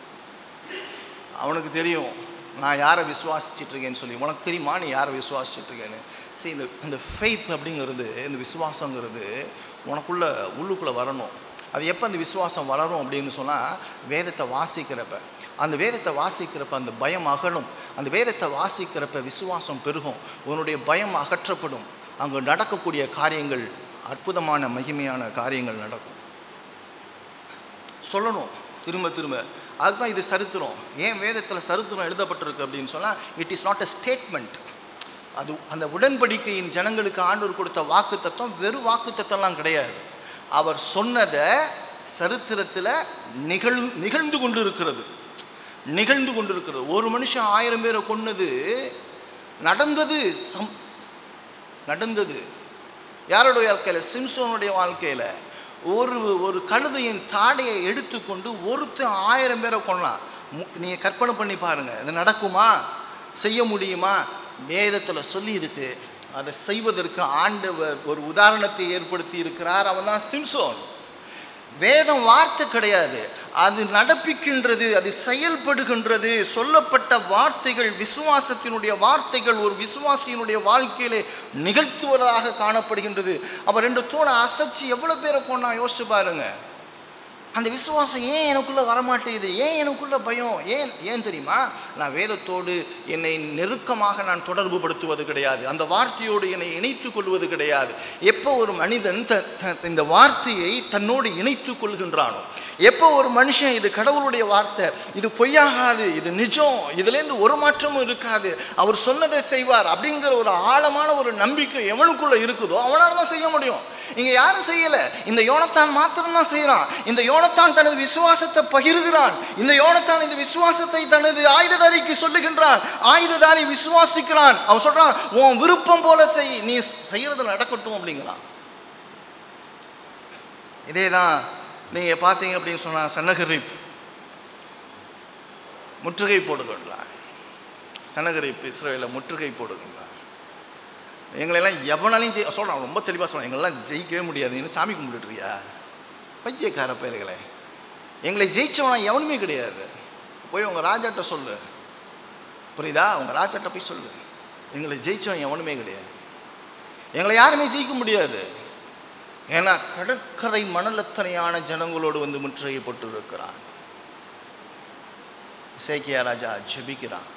அவனுக்கு தெரியும் நான் யாரை விசுவாசிச்சுட்டு இருக்கேன்னு சொல்லி உனக்கு தெரியுமா நீ யாரை விசுவாசிச்சுட்டு இருக்கேன்னு சரி இந்த இந்த ஃபெய்த் அப்படிங்கிறது இந்த விசுவாசங்கிறது உனக்குள்ள உள்ளுக்குள்ளே வரணும் அது எப்போ அந்த விசுவாசம் வளரும் அப்படின்னு சொன்னால் வேதத்தை வாசிக்கிறப்ப அந்த வேதத்தை வாசிக்கிறப்ப அந்த பயம் அகலும் அந்த வேதத்தை வாசிக்கிறப்ப விசுவாசம் பெருகும் உன்னுடைய பயம் அகற்றப்படும் அங்கே நடக்கக்கூடிய காரியங்கள் அற்புதமான மகிமையான காரியங்கள் நடக்கும் சொல்லணும் திரும்ப திரும்ப அதுதான் இது சரித்திரம் ஏன் வேதத்தில் சரித்திரம் எழுதப்பட்டிருக்கு அப்படின்னு சொன்னால் it is not a statement அது அந்த உடன்படிக்கையின் ஜனங்களுக்கு ஆண்டவர் கொடுத்த வாக்கு தத்துவம் வெறும் வாக்கு தத்துவம்லாம் கிடையாது அவர் சொன்னதை சரித்திரத்தில் நிகழ் நிகழ்ந்து கொண்டு இருக்கிறது நிகழ்ந்து கொண்டு இருக்கிறது ஒரு மனுஷன் ஆயிரம் பேரை கொன்னது நடந்தது சம் நடந்தது யாருடைய வாழ்க்கையில் சிம்சோனுடைய வாழ்க்கையில் ஒரு ஒரு கழுதையின் தாடையை எடுத்துக்கொண்டு ஒருத்தன் ஆயிரம் பேரை கொள்ளலாம் நீங்கள் கற்பனை பண்ணி பாருங்கள் இது நடக்குமா செய்ய முடியுமா வேதத்தில் சொல்லி இருக்கு அதை செய்வதற்கு ஆண்டவர் ஒரு உதாரணத்தை ஏற்படுத்தி இருக்கிறார் அவன் தான் சிம்சோன் வேதம் வார்த்தை கிடையாது அது நடப்பிக்கின்றது அது செயல்படுகின்றது சொல்லப்பட்ட வார்த்தைகள் விசுவாசத்தினுடைய வார்த்தைகள் ஒரு விசுவாசியினுடைய வாழ்க்கையிலே நிகழ்த்துவதாக காணப்படுகின்றது அவர் ரெண்டு தோணை அசைச்சு எவ்வளோ பேரை கொண்டா யோசிச்சு பாருங்க அந்த விசுவாசம் ஏன் எனக்குள்ளே வரமாட்டேங்குது ஏன் எனக்குள்ள பயம் ஏன் ஏன் தெரியுமா நான் வேதத்தோடு என்னை நெருக்கமாக நான் தொடர்பு படுத்துவது கிடையாது அந்த வார்த்தையோடு என்னை இணைத்து கொள்வது கிடையாது எப்போ ஒரு மனிதன் த த- இந்த வார்த்தையை தன்னோடு இணைத்து கொள்கின்றானோ எப்போ ஒரு மனுஷன் இது கடவுளுடைய வார்த்தை இது பொய்யாகாது இது நிஜம் இதுலேருந்து ஒரு மாற்றமும் இருக்காது அவர் சொன்னதை செய்வார் அப்படிங்கிற ஒரு ஆழமான ஒரு நம்பிக்கை எவனுக்குள்ள இருக்குதோ அவனால தான் செய்ய முடியும் இங்க யாரும் செய்யல இந்த யோனத்தான் மாத்திரம்தான் செய்யறான் இந்த யோனத்தான் தனது விசுவாசத்தை பகிர்கிறான் இந்த யோனத்தான் இந்த விசுவாசத்தை தனது ஆயுததாரிக்கு சொல்லுகின்றான் ஆயுததாரி விசுவாசிக்கிறான் அவன் சொல்றான் உன் விருப்பம் போல செய் நீ செய்யறது நடக்கட்டும் அப்படிங்கிறான் இதே தான் நீங்கள் பார்த்தீங்க அப்படின்னு சொன்னால் சன்னகரிப் முற்றுகை போடுகின்றான் சனகரிப் இஸ்ரேலை முற்றுகை போடுகின்றான் எங்களெல்லாம் எவனாலையும் ஜெய் சொல்கிறான் ரொம்ப தெளிவாக சொல்கிறான் எங்களெல்லாம் ஜெயிக்கவே முடியாது என்ன சாமி கும்பிட்டுருக்கியா பைத்தியக்கார பேர்களே எங்களை ஜெயிச்சவனா எவனுமே கிடையாது போய் உங்கள் ராஜாட்ட சொல்லு புரியுதா உங்கள் ராஜாட்ட போய் சொல்லு எங்களை ஜெயிச்சவன் எவனுமே கிடையாது எங்களை யாருமே ஜெயிக்க முடியாது ஏன்னா கடற்கரை மணலத்தனையான ஜனங்களோடு வந்து முற்றுகைப்பட்டு இருக்கிறான் சேக்கியா ராஜா ஜெபிக்கிறான்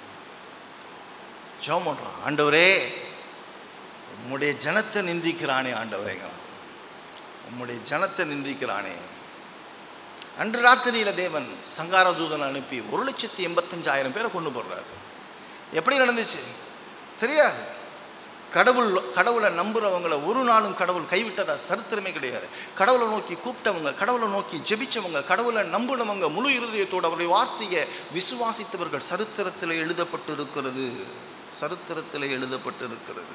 ஜெபம் பண்றான் ஆண்டவரே உம்முடைய ஜனத்தை நிந்திக்கிறானே ஆண்டவரேங்கிறான் உம்முடைய ஜனத்தை நிந்திக்கிறானே அன்று ராத்திரியில தேவன் சங்கார தூதனை அனுப்பி ஒரு லட்சத்தி எண்பத்தஞ்சாயிரம் பேரை கொண்டு போடுறாரு எப்படி நடந்துச்சு தெரியாது கடவுள் கடவுளை நம்புறவங்கள ஒரு நாளும் கடவுள் கைவிட்டதா சரித்திரமே கிடையாது கடவுளை நோக்கி கூப்பிட்டவங்க கடவுளை நோக்கி ஜெபிச்சவங்க கடவுளை நம்பினவங்க முழு இருதயத்தோடு அவருடைய வார்த்தையை விசுவாசித்தவர்கள் சரித்திரத்தில் எழுதப்பட்டு இருக்கிறது சரித்திரத்தில் எழுதப்பட்டு இருக்கிறது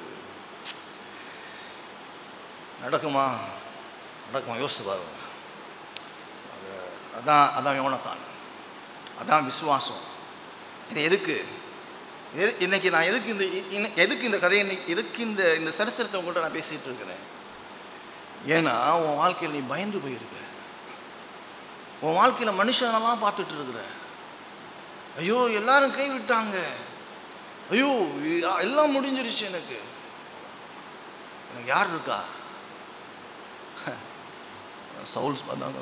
நடக்குமா நடக்குமா யோசித்து பாருங்க அது அதான் அதான் யோனத்தான் அதான் விசுவாசம் இது எதுக்கு எது இன்னைக்கு நான் எதுக்கு இந்த இ- இன்ன- எதுக்கு இந்த கதையை இன்னைக்கு- எதுக்கு இந்த இந்த சரித்திரத்தை உங்கள்கிட்ட நான் பேசிகிட்டு இருக்கிறேன் ஏன்னா உன் வாழ்க்கையில் நீ பயந்து போயிருக்க உன் வாழ்க்கையில் மனுஷனெல்லாம் பார்த்துட்டு இருக்கிற ஐயோ எல்லாரும் கை விட்டாங்க ஐயோ இ- எல்லாம் முடிஞ்சிருச்சு எனக்கு எனக்கு யார் இருக்கா சவுல்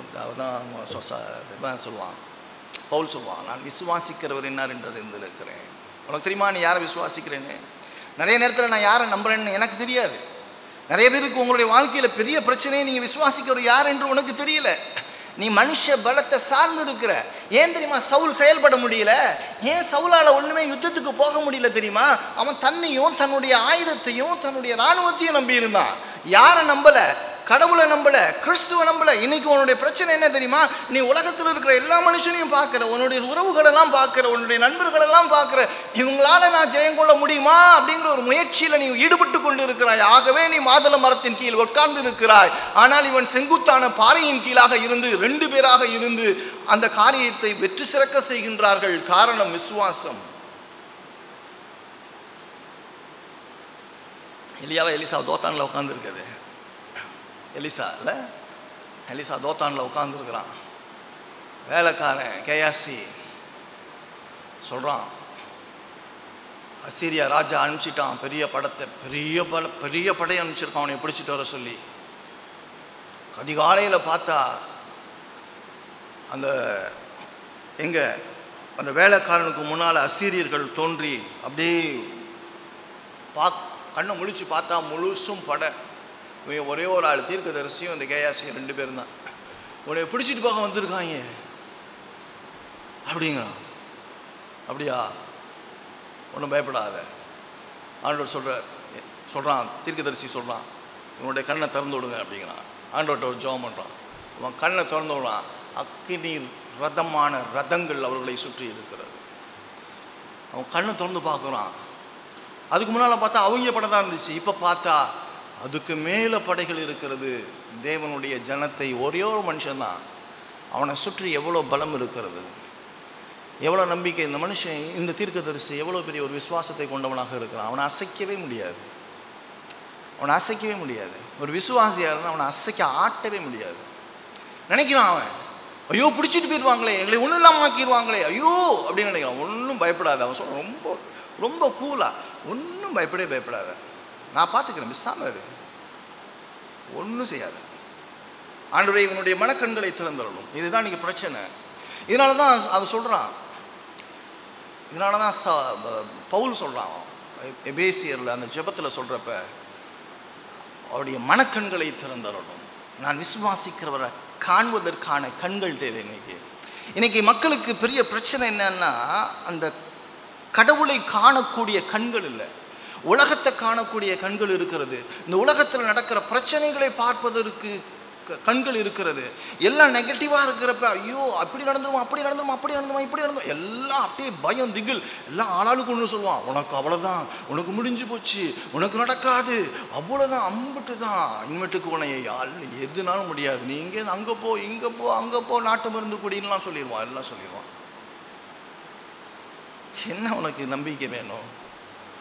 தான் சொல்லுவான் பவுல் சொல்லுவான் நான் விசுவாசிக்கிறவர் என்னார் என்று அறிந்திருக்கிறேன் உனக்கு தெரியுமா நீ யாரை விசுவாசிக்கிறேன்னு நிறைய நேரத்தில் நான் யாரை நம்புறேன்னு எனக்கு தெரியாது நிறைய பேருக்கு உங்களுடைய வாழ்க்கையில் பெரிய பிரச்சனையை நீங்கள் விசுவாசிக்கிறவர் யார் என்று உனக்கு தெரியல நீ மனுஷ பலத்தை சார்ந்து இருக்கிற ஏன் தெரியுமா சவுல் செயல்பட முடியல ஏன் சவுலால் ஒன்றுமே யுத்தத்துக்கு போக முடியல தெரியுமா அவன் தன்னையும் தன்னுடைய ஆயுதத்தையும் தன்னுடைய இராணுவத்தையும் நம்பி இருந்தான் யாரை நம்பல கடவுளை நம்பல கிறிஸ்துவ நம்பல இன்னைக்கு உன்னுடைய பிரச்சனை என்ன தெரியுமா நீ உலகத்தில் இருக்கிற எல்லா மனுஷனையும் பார்க்குற உன்னுடைய உறவுகளெல்லாம் பார்க்குற உன்னுடைய நண்பர்களெல்லாம் பார்க்குற இவங்களால நான் ஜெயம் கொள்ள முடியுமா அப்படிங்கிற ஒரு முயற்சியில் நீ ஈடுபட்டு கொண்டு இருக்கிறாய் ஆகவே நீ மாதுள மரத்தின் கீழ் உட்கார்ந்து இருக்கிறாய் ஆனால் இவன் செங்குத்தான பாறையின் கீழாக இருந்து ரெண்டு பேராக இருந்து அந்த காரியத்தை வெற்றி சிறக்க செய்கின்றார்கள் காரணம் விசுவாசம் எலியாவை எலிசா தோத்தானில் உட்காந்துருக்குது எலிசா இல்லை எலிசா தோத்தானில் உட்காந்துருக்குறான் வேலைக்காரன் கேயாசி சொல்கிறான் அசீரியா ராஜா அனுப்பிச்சிட்டான் பெரிய படத்தை பெரிய பட பெரிய படையை அனுப்பிச்சிருக்கான் அவனை பிடிச்சிட்டு வர சொல்லி அதிகாலையில் பார்த்தா அந்த எங்க அந்த வேலைக்காரனுக்கு முன்னால் அசீரியர்கள் தோன்றி அப்படியே பாக் கண்ணை முழிச்சு பார்த்தா முழுசும் படை இவன் ஒரே ஒரு ஆள் தீர்க்கதரிசியும் இந்த கேயாசியும் ரெண்டு பேரும் தான் உன்னை பிடிச்சிட்டு போக வந்திருக்காங்க அப்படிங்கிறான் அப்படியா ஒன்றும் பயப்படாத ஆண்டவர் சொல்கிற சொல்கிறான் தீர்க்கதரிசி சொல்கிறான் இவனுடைய கண்ணை திறந்து விடுங்க அப்படிங்கிறான் ஆண்டவர்கிட்ட ஒரு ஜெபம் பண்ணுறான் அவன் கண்ணை திறந்து விடுறான் அக்கினி ரதமான ரதங்கள் அவர்களை சுற்றி இருக்கிறது அவன் கண்ணை திறந்து பார்க்குறான் அதுக்கு முன்னால் பார்த்தா அவங்க படம் தான் இருந்துச்சு இப்போ பார்த்தா அதுக்கு மேலே படைகள் இருக்கிறது தேவனுடைய ஜனத்தை ஒரே ஒரு மனுஷன்தான் அவனை சுற்றி எவ்வளோ பலம் இருக்கிறது எவ்வளோ நம்பிக்கை இந்த மனுஷன் இந்த தீர்க்கதரிசி எவ்வளோ பெரிய ஒரு விசுவாசத்தை கொண்டவனாக இருக்கிறான் அவனை அசைக்கவே முடியாது அவனை அசைக்கவே முடியாது ஒரு விசுவாசியாக இருந்தால் அவனை அசைக்க ஆட்டவே முடியாது நினைக்கிறான் அவன் ஐயோ பிடிச்சிட்டு போயிடுவாங்களே எங்களை ஒன்றும் இல்லாமல் ஆக்கிடுவாங்களே ஐயோ அப்படின்னு நினைக்கிறான் ஒன்றும் பயப்படாத அவன் சொல்கிறான் ரொம்ப ரொம்ப கூலாக ஒன்றும் பயப்படவே பயப்படாத நான் பார்த்துக்கிறேன் மிஸ்ஸாமல் இரு ஒன்றும் செய்யாத ஆண்டவரே இவனுடைய மனக்கண்களை திறந்துடணும் இதுதான் இன்னைக்கு பிரச்சனை இதனால தான் அவன் சொல்கிறான் இதனால தான் ச ப- பவுல் சொல்கிறான் எபேசியரில் அந்த ஜெபத்தில் சொல்கிறப்ப அவருடைய மனக்கண்களை திறந்தரணும் நான் விசுவாசிக்கிறவரை காண்பதற்கான கண்கள் தேவை இன்னைக்கு இன்னைக்கு மக்களுக்கு பெரிய பிரச்சனை என்னன்னா அந்த கடவுளை காணக்கூடிய கண்கள் இல்லை உலகத்தை காணக்கூடிய கண்கள் இருக்கிறது இந்த உலகத்தில் நடக்கிற பிரச்சனைகளை பார்ப்பதற்கு க- கண்கள் இருக்கிறது எல்லாம் நெகட்டிவாக இருக்கிறப்ப ஐயோ அப்படி நடந்துருமா அப்படி நடந்துருமா அப்படி நடந்துருமா இப்படி நடந்துரும் எல்லாம் அப்படியே பயம் திகில் எல்லாம் ஆளாளுக்கு ஒன்று சொல்லுவான் உனக்கு அவ்வளோதான் உனக்கு முடிஞ்சு போச்சு உனக்கு நடக்காது அவ்வளோதான் அம்பிட்டு தான் இனிமேட்டுக்கு உன்னை யாழ் எதுனாலும் முடியாது நீ இங்கே அங்கே போ இங்கே போ அங்கே போ நாட்டு மருந்து குடின்லாம் சொல்லிடுவான் எல்லாம் சொல்லிடுவான் என்ன உனக்கு நம்பிக்கை வேணும்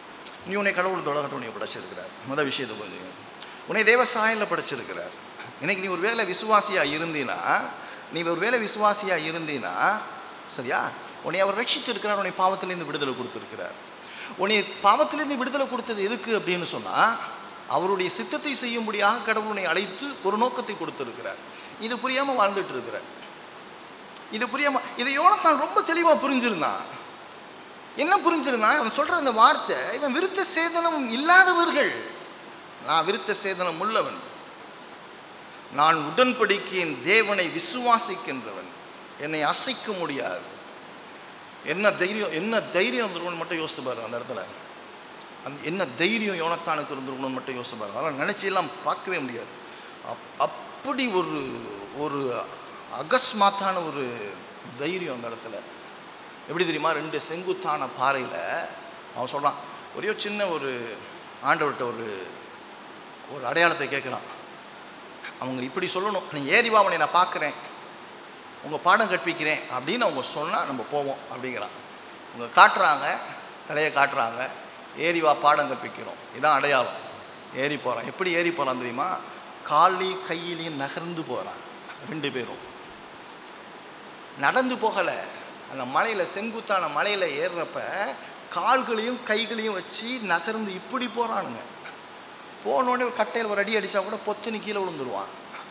நீ உன்னை கடவுள் இந்த உலகத்தை உன்னை படைச்சிருக்கிறார் முதல் விஷயத்தை புரிஞ்சுங்க உன்னை தேவ சாயலில் படைச்சிருக்கிறார் இன்னைக்கு நீ ஒரு வேளை விசுவாசியாக இருந்தீனா நீ ஒரு வேளை விசுவாசியாக இருந்தீனா சரியா உன்னை அவர் ரட்சித்து இருக்கிறார் உன்னை பாவத்திலேருந்து விடுதலை கொடுத்துருக்கிறார் உன்னை பாவத்திலேருந்து விடுதலை கொடுத்தது எதுக்கு அப்படின்னு சொன்னால் அவருடைய சித்தத்தை செய்யும்படியாக கடவுள் உன்னை அழைத்து ஒரு நோக்கத்தை கொடுத்துருக்கிறார் இது புரியாமல் வாழ்ந்துட்டு இருக்கிறார் இது புரியாம இது யோனத்தான் ரொம்ப தெளிவாக புரிஞ்சிருந்தான் என்ன புரிஞ்சிருந்தான் அவன் சொல்ற அந்த வார்த்தை இவன் விருத்த சேதனம் இல்லாதவர்கள் நான் விருத்த சேதனம் உள்ளவன் நான் உடன்படிக்கையின் தேவனை விசுவாசிக்கின்றவன் என்னை அசைக்க முடியாது என்ன தைரியம் என்ன தைரியம் இருந்திருக்கணும்னு மட்டும் யோசித்து பாருங்க அந்த இடத்துல அந்த என்ன தைரியம் யோனத்தானுக்கு இருந்திருக்கணும்னு மட்டும் யோசித்து பாருங்க அதெல்லாம் நினச்சி எல்லாம் பார்க்கவே முடியாது அப் அப்படி ஒரு ஒரு அகஸ்மாத்தான ஒரு தைரியம் அந்த இடத்துல எப்படி தெரியுமா ரெண்டு செங்குத்தான பாறையில் அவன் சொல்கிறான் ஒரே ஒரு சின்ன ஒரு ஆண்டவர்கிட்ட ஒரு ஒரு அடையாளத்தை கேட்குறான் அவங்க இப்படி சொல்லணும் நீ ஏறி வா உன்னை நான் பார்க்குறேன் உங்கள் பாடம் கற்பிக்கிறேன் அப்படின்னு அவங்க சொன்னால் நம்ம போவோம் அப்படிங்கிறான் அவங்க காட்டுறாங்க தலையை காட்டுறாங்க ஏறி வா பாடம் கற்பிக்கிறோம் இதான் அடையாளம் ஏறி போகிறான் எப்படி ஏறி போகிறான் தெரியுமா காலையும் கையிலையும் நகர்ந்து போகிறான் ரெண்டு பேரும் நடந்து போகலை அந்த மலையில் செங்குத்தான மலையில் ஏறுறப்ப கால்களையும் கைகளையும் வச்சு நகர்ந்து இப்படி போகிறானுங்க போனோடனே ஒரு கட்டையில் ஒரு அடி அடித்தா கூட பொத்துன்னு கீழே விழுந்துருவான்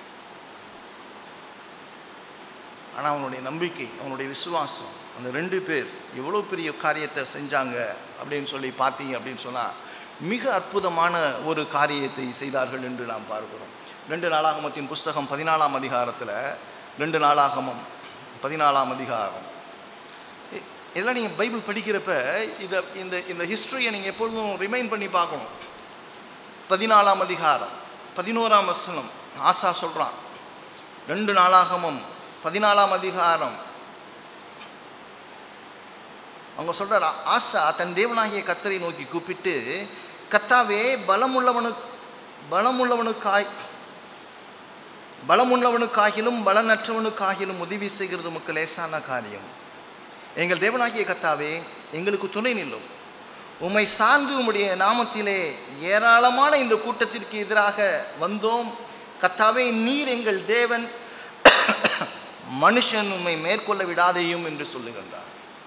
ஆனால் அவனுடைய நம்பிக்கை அவனுடைய விசுவாசம் அந்த ரெண்டு பேர் எவ்வளோ பெரிய காரியத்தை செஞ்சாங்க அப்படின்னு சொல்லி பார்த்தீங்க அப்படின்னு சொன்னால் மிக அற்புதமான ஒரு காரியத்தை செய்தார்கள் என்று நாம் பார்க்கிறோம் ரெண்டு நாளாகமத்தின் புஸ்தகம் பதினாலாம் அதிகாரத்தில் ரெண்டு நாளாகமம் பதினாலாம் அதிகாரம் இ- இதெல்லாம் நீங்கள் பைபிள் படிக்கிறப்ப இதை இந்த இந்த ஹிஸ்ட்ரியை நீங்கள் எப்பொழுதும் ரிமைண்ட் பண்ணி பார்க்கணும் பதினாலாம் அதிகாரம் பதினோராம் வசனம் ஆசா சொல்கிறான் ரெண்டு நாளாகமம் பதினாலாம் அதிகாரம் அவங்க சொல்றார் ஆசா தன் தேவனாகிய கத்தரை நோக்கி கூப்பிட்டு கத்தாவே பலமுள்ளவனு பலமுள்ளவனுக்காய் பலமுள்ளவனுக்காகிலும் பலனற்றவனுக்காகிலும் உதவி செய்கிறது உமக்கு லேசான காரியம் எங்கள் தேவனாகிய கத்தாவே எங்களுக்கு துணை நில்லும் உம்மை சார்ந்து உம்முடைய நாமத்திலே ஏராளமான இந்த கூட்டத்திற்கு எதிராக வந்தோம் கத்தாவே நீர் எங்கள் தேவன் மனுஷன் உம்மை மேற்கொள்ள விடாதேயும் என்று சொல்லுகின்றார்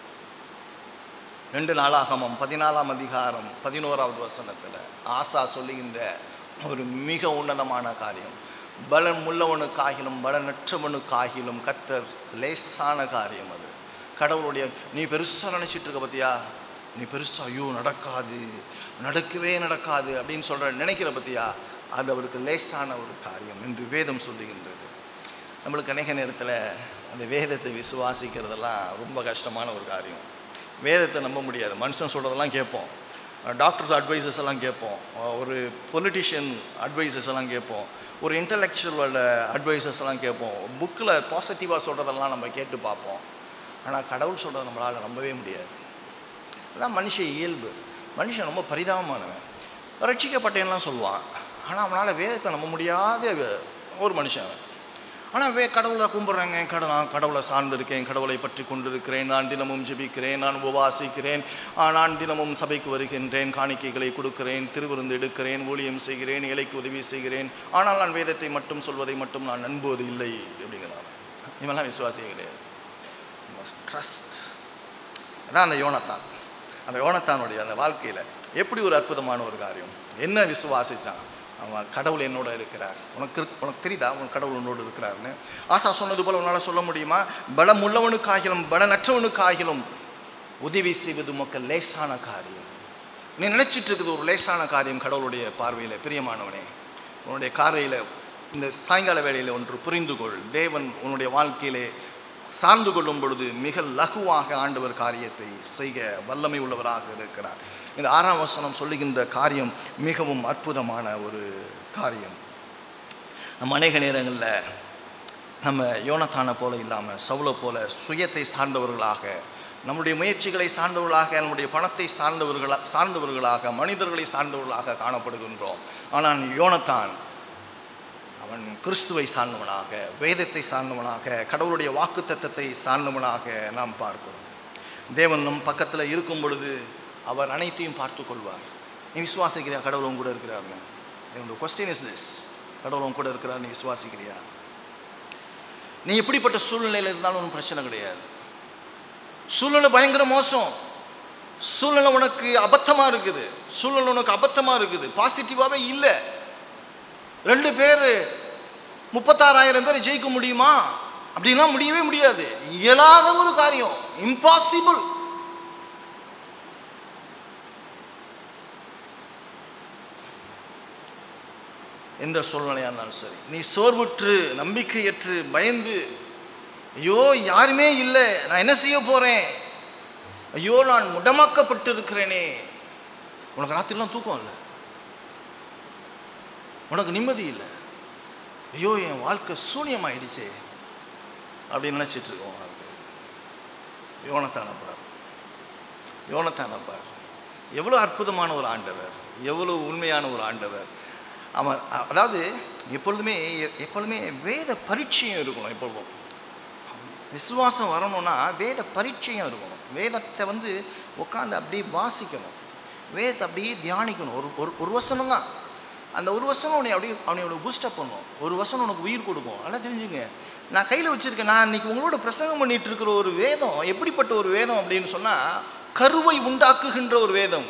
ரெண்டு நாளாகமம் பதினாலாம் அதிகாரம் பதினோராவது வசனத்தில் ஆசா சொல்லுகின்ற ஒரு மிக உன்னதமான காரியம் பலன் உள்ளவனுக்காகிலும் பலனற்றவனுக்காகிலும் கத்தர் லேசான காரியம் அது கடவுளுடைய நீ பெருசாக நினச்சிட்டு இருக்க பத்தியா நீ பெருசாக ஐயோ நடக்காது நடக்கவே நடக்காது அப்படின்னு சொல்கிற நினைக்கிற பத்தியா அது அவருக்கு லேசான ஒரு காரியம் என்று வேதம் சொல்லுகின்றது நம்மளுக்கு அநேக நேரத்தில் அந்த வேதத்தை விசுவாசிக்கிறதெல்லாம் ரொம்ப கஷ்டமான ஒரு காரியம் வேதத்தை நம்ப முடியாது மனுஷன் சொல்கிறதெல்லாம் கேட்போம் டாக்டர்ஸ் அட்வைசஸ் எல்லாம் கேட்போம் ஒரு பொலிட்டிஷியன் அட்வைசஸ் எல்லாம் கேட்போம் ஒரு இன்டலெக்சுவல் அட்வைசஸ் எல்லாம் கேட்போம் புக்கில் பாசிட்டிவாக சொல்கிறதெல்லாம் நம்ம கேட்டு பார்ப்போம் ஆனால் கடவுள் சொல்கிறத நம்மளால் நம்பவே முடியாது அதான் மனுஷ இயல்பு மனுஷன் ரொம்ப பரிதாபமானவன் ரட்சிக்கப்பட்டேன்லாம் சொல்லுவான் ஆனால் அவனால் வேதத்தை நம்ப முடியாத ஒரு மனுஷன் அவன் ஆனால் வே கடவுளை கும்பிட்றேங்க கடவுள் நான் கடவுளை சார்ந்திருக்கேன் கடவுளை பற்றி கொண்டிருக்கிறேன் நான் தினமும் ஜெபிக்கிறேன் நான் உபவாசிக்கிறேன் ஆ, நான் தினமும் சபைக்கு வருகின்றேன் காணிக்கைகளை கொடுக்கிறேன் திருவிருந்து எடுக்கிறேன் ஊழியம் செய்கிறேன் ஏழைக்கு உதவி செய்கிறேன் ஆனால் நான் வேதத்தை மட்டும் சொல்வதை மட்டும் நான் நம்புவது இல்லை அப்படிங்கிறான் இவெல்லாம் விசுவாசியே கிடையாது ட்ரஸ்ட் அதான் அந்த யோனத்தான் அந்த யோனத்தானுடைய அந்த வாழ்க்கையில் எப்படி ஒரு அற்புதமான ஒரு காரியம் என்ன விசுவாசிச்சான் அவன் கடவுள் என்னோட இருக்கிறார் உனக்கு இருக்- உனக்கு தெரியுதா உன் கடவுள் உன்னோடு இருக்கிறாருன்னு ஆசா சொன்னது போல உன்னால் சொல்ல முடியுமா பலம் உள்ளவனுக்காகிலும் பலனற்றவனுக்காகிலும் உதவி செய்வது உமக்கு லேசான காரியம் நீ நினைச்சிட்டு இருக்குது ஒரு லேசான காரியம் கடவுளுடைய பார்வையில் பிரியமானவனே உன்னுடைய காரையில் இந்த சாயங்கால வேளையில் ஒன்று புரிந்து கொள் தேவன் உன்னுடைய வாழ்க்கையிலே சார்ந்து கொள்ளும் பொழுது மிக லகுவாக ஆண்டவர் காரியத்தை செய்ய வல்லமை உள்ளவராக இருக்கிறார் இந்த ஆறாம் வசனம் சொல்லுகின்ற காரியம் மிகவும் அற்புதமான ஒரு காரியம் நம்ம அநேக நேரங்களில் நம்ம யோனத்தானை போல இல்லாமல் சவுளை போல சுயத்தை சார்ந்தவர்களாக நம்முடைய முயற்சிகளை சார்ந்தவர்களாக நம்முடைய பணத்தை சார்ந்தவர்களா சார்ந்தவர்களாக மனிதர்களை சார்ந்தவர்களாக காணப்படுகின்றோம் ஆனால் யோனத்தான் அவன் கிறிஸ்துவை சார்ந்தவனாக வேதத்தை சார்ந்தவனாக கடவுளுடைய வாக்குத்தத்தத்தை சார்ந்தவனாக நாம் பார்க்கிறோம் தேவன் நம் பக்கத்தில் இருக்கும் பொழுது அவர் அனைத்தையும் பார்த்து கொள்வார் நீ விசுவாசிக்கிறியா கடவுள் உன் கூட இருக்கிறாருன்னு என்னோட கொஸ்டின் இஸ் திஸ் கடவுள் உன் கூட இருக்கிறார் நீ விசுவாசிக்கிறியா நீ எப்படிப்பட்ட சூழ்நிலையில் இருந்தாலும் ஒன்றும் பிரச்சனை கிடையாது சூழ்நிலை பயங்கர மோசம் சூழ்நிலை உனக்கு அபத்தமாக இருக்குது சூழ்நிலை உனக்கு அபத்தமாக இருக்குது பாசிட்டிவாகவே இல்லை ரெண்டு பேர் முப்பத்தாறாயிரம் பேர் ஜெயிக்க முடியுமா அப்படின்னா முடியவே முடியாது இயலாத ஒரு காரியம் இம்பாசிபிள் எந்த சூழ்நிலையாக இருந்தாலும் சரி நீ சோர்வுற்று நம்பிக்கையற்று பயந்து ஐயோ யாருமே இல்லை நான் என்ன செய்ய போகிறேன் ஐயோ நான் முடமாக்கப்பட்டு இருக்கிறேனே உனக்கு ராத்திரிலாம் தூக்கம் இல்லை உனக்கு நிம்மதி இல்லை ஐயோ என் வாழ்க்கை சூன்யமாயிடுச்சே அப்படின்னு நினச்சிட்டு இருக்கோம் வாழ்க்கை யோனத்தானப்பார் யோனத்தானப்பார் எவ்வளோ அற்புதமான ஒரு ஆண்டவர் எவ்வளோ உண்மையான ஒரு ஆண்டவர் அவன் அ- அதாவது எப்பொழுதுமே எ- எப்பொழுதுமே வேத பரீட்சையும் இருக்கணும் எப்பொழுதும் விசுவாசம் வரணும்னா வேத பரீட்சையும் இருக்கணும் வேதத்தை வந்து உட்காந்து அப்படியே வாசிக்கணும் வேதத்தை அப்படியே தியானிக்கணும் ஒரு ஒரு ஒரு வசனம் தான் அந்த ஒரு வசனம் உன்னை அப்படியே அவனை பூஸ்டப் பண்ணும் ஒரு வசனம் உனக்கு உயிர் கொடுக்கும் அதெல்லாம் தெரிஞ்சுங்க நான் கையில் வச்சுருக்கேன் நான் இன்னைக்கு உங்களோட பிரசங்கம் பண்ணிட்டு இருக்கிற ஒரு வேதம் எப்படிப்பட்ட ஒரு வேதம் அப்படின்னு சொன்னால் கருவை உண்டாக்குகின்ற ஒரு வேதம்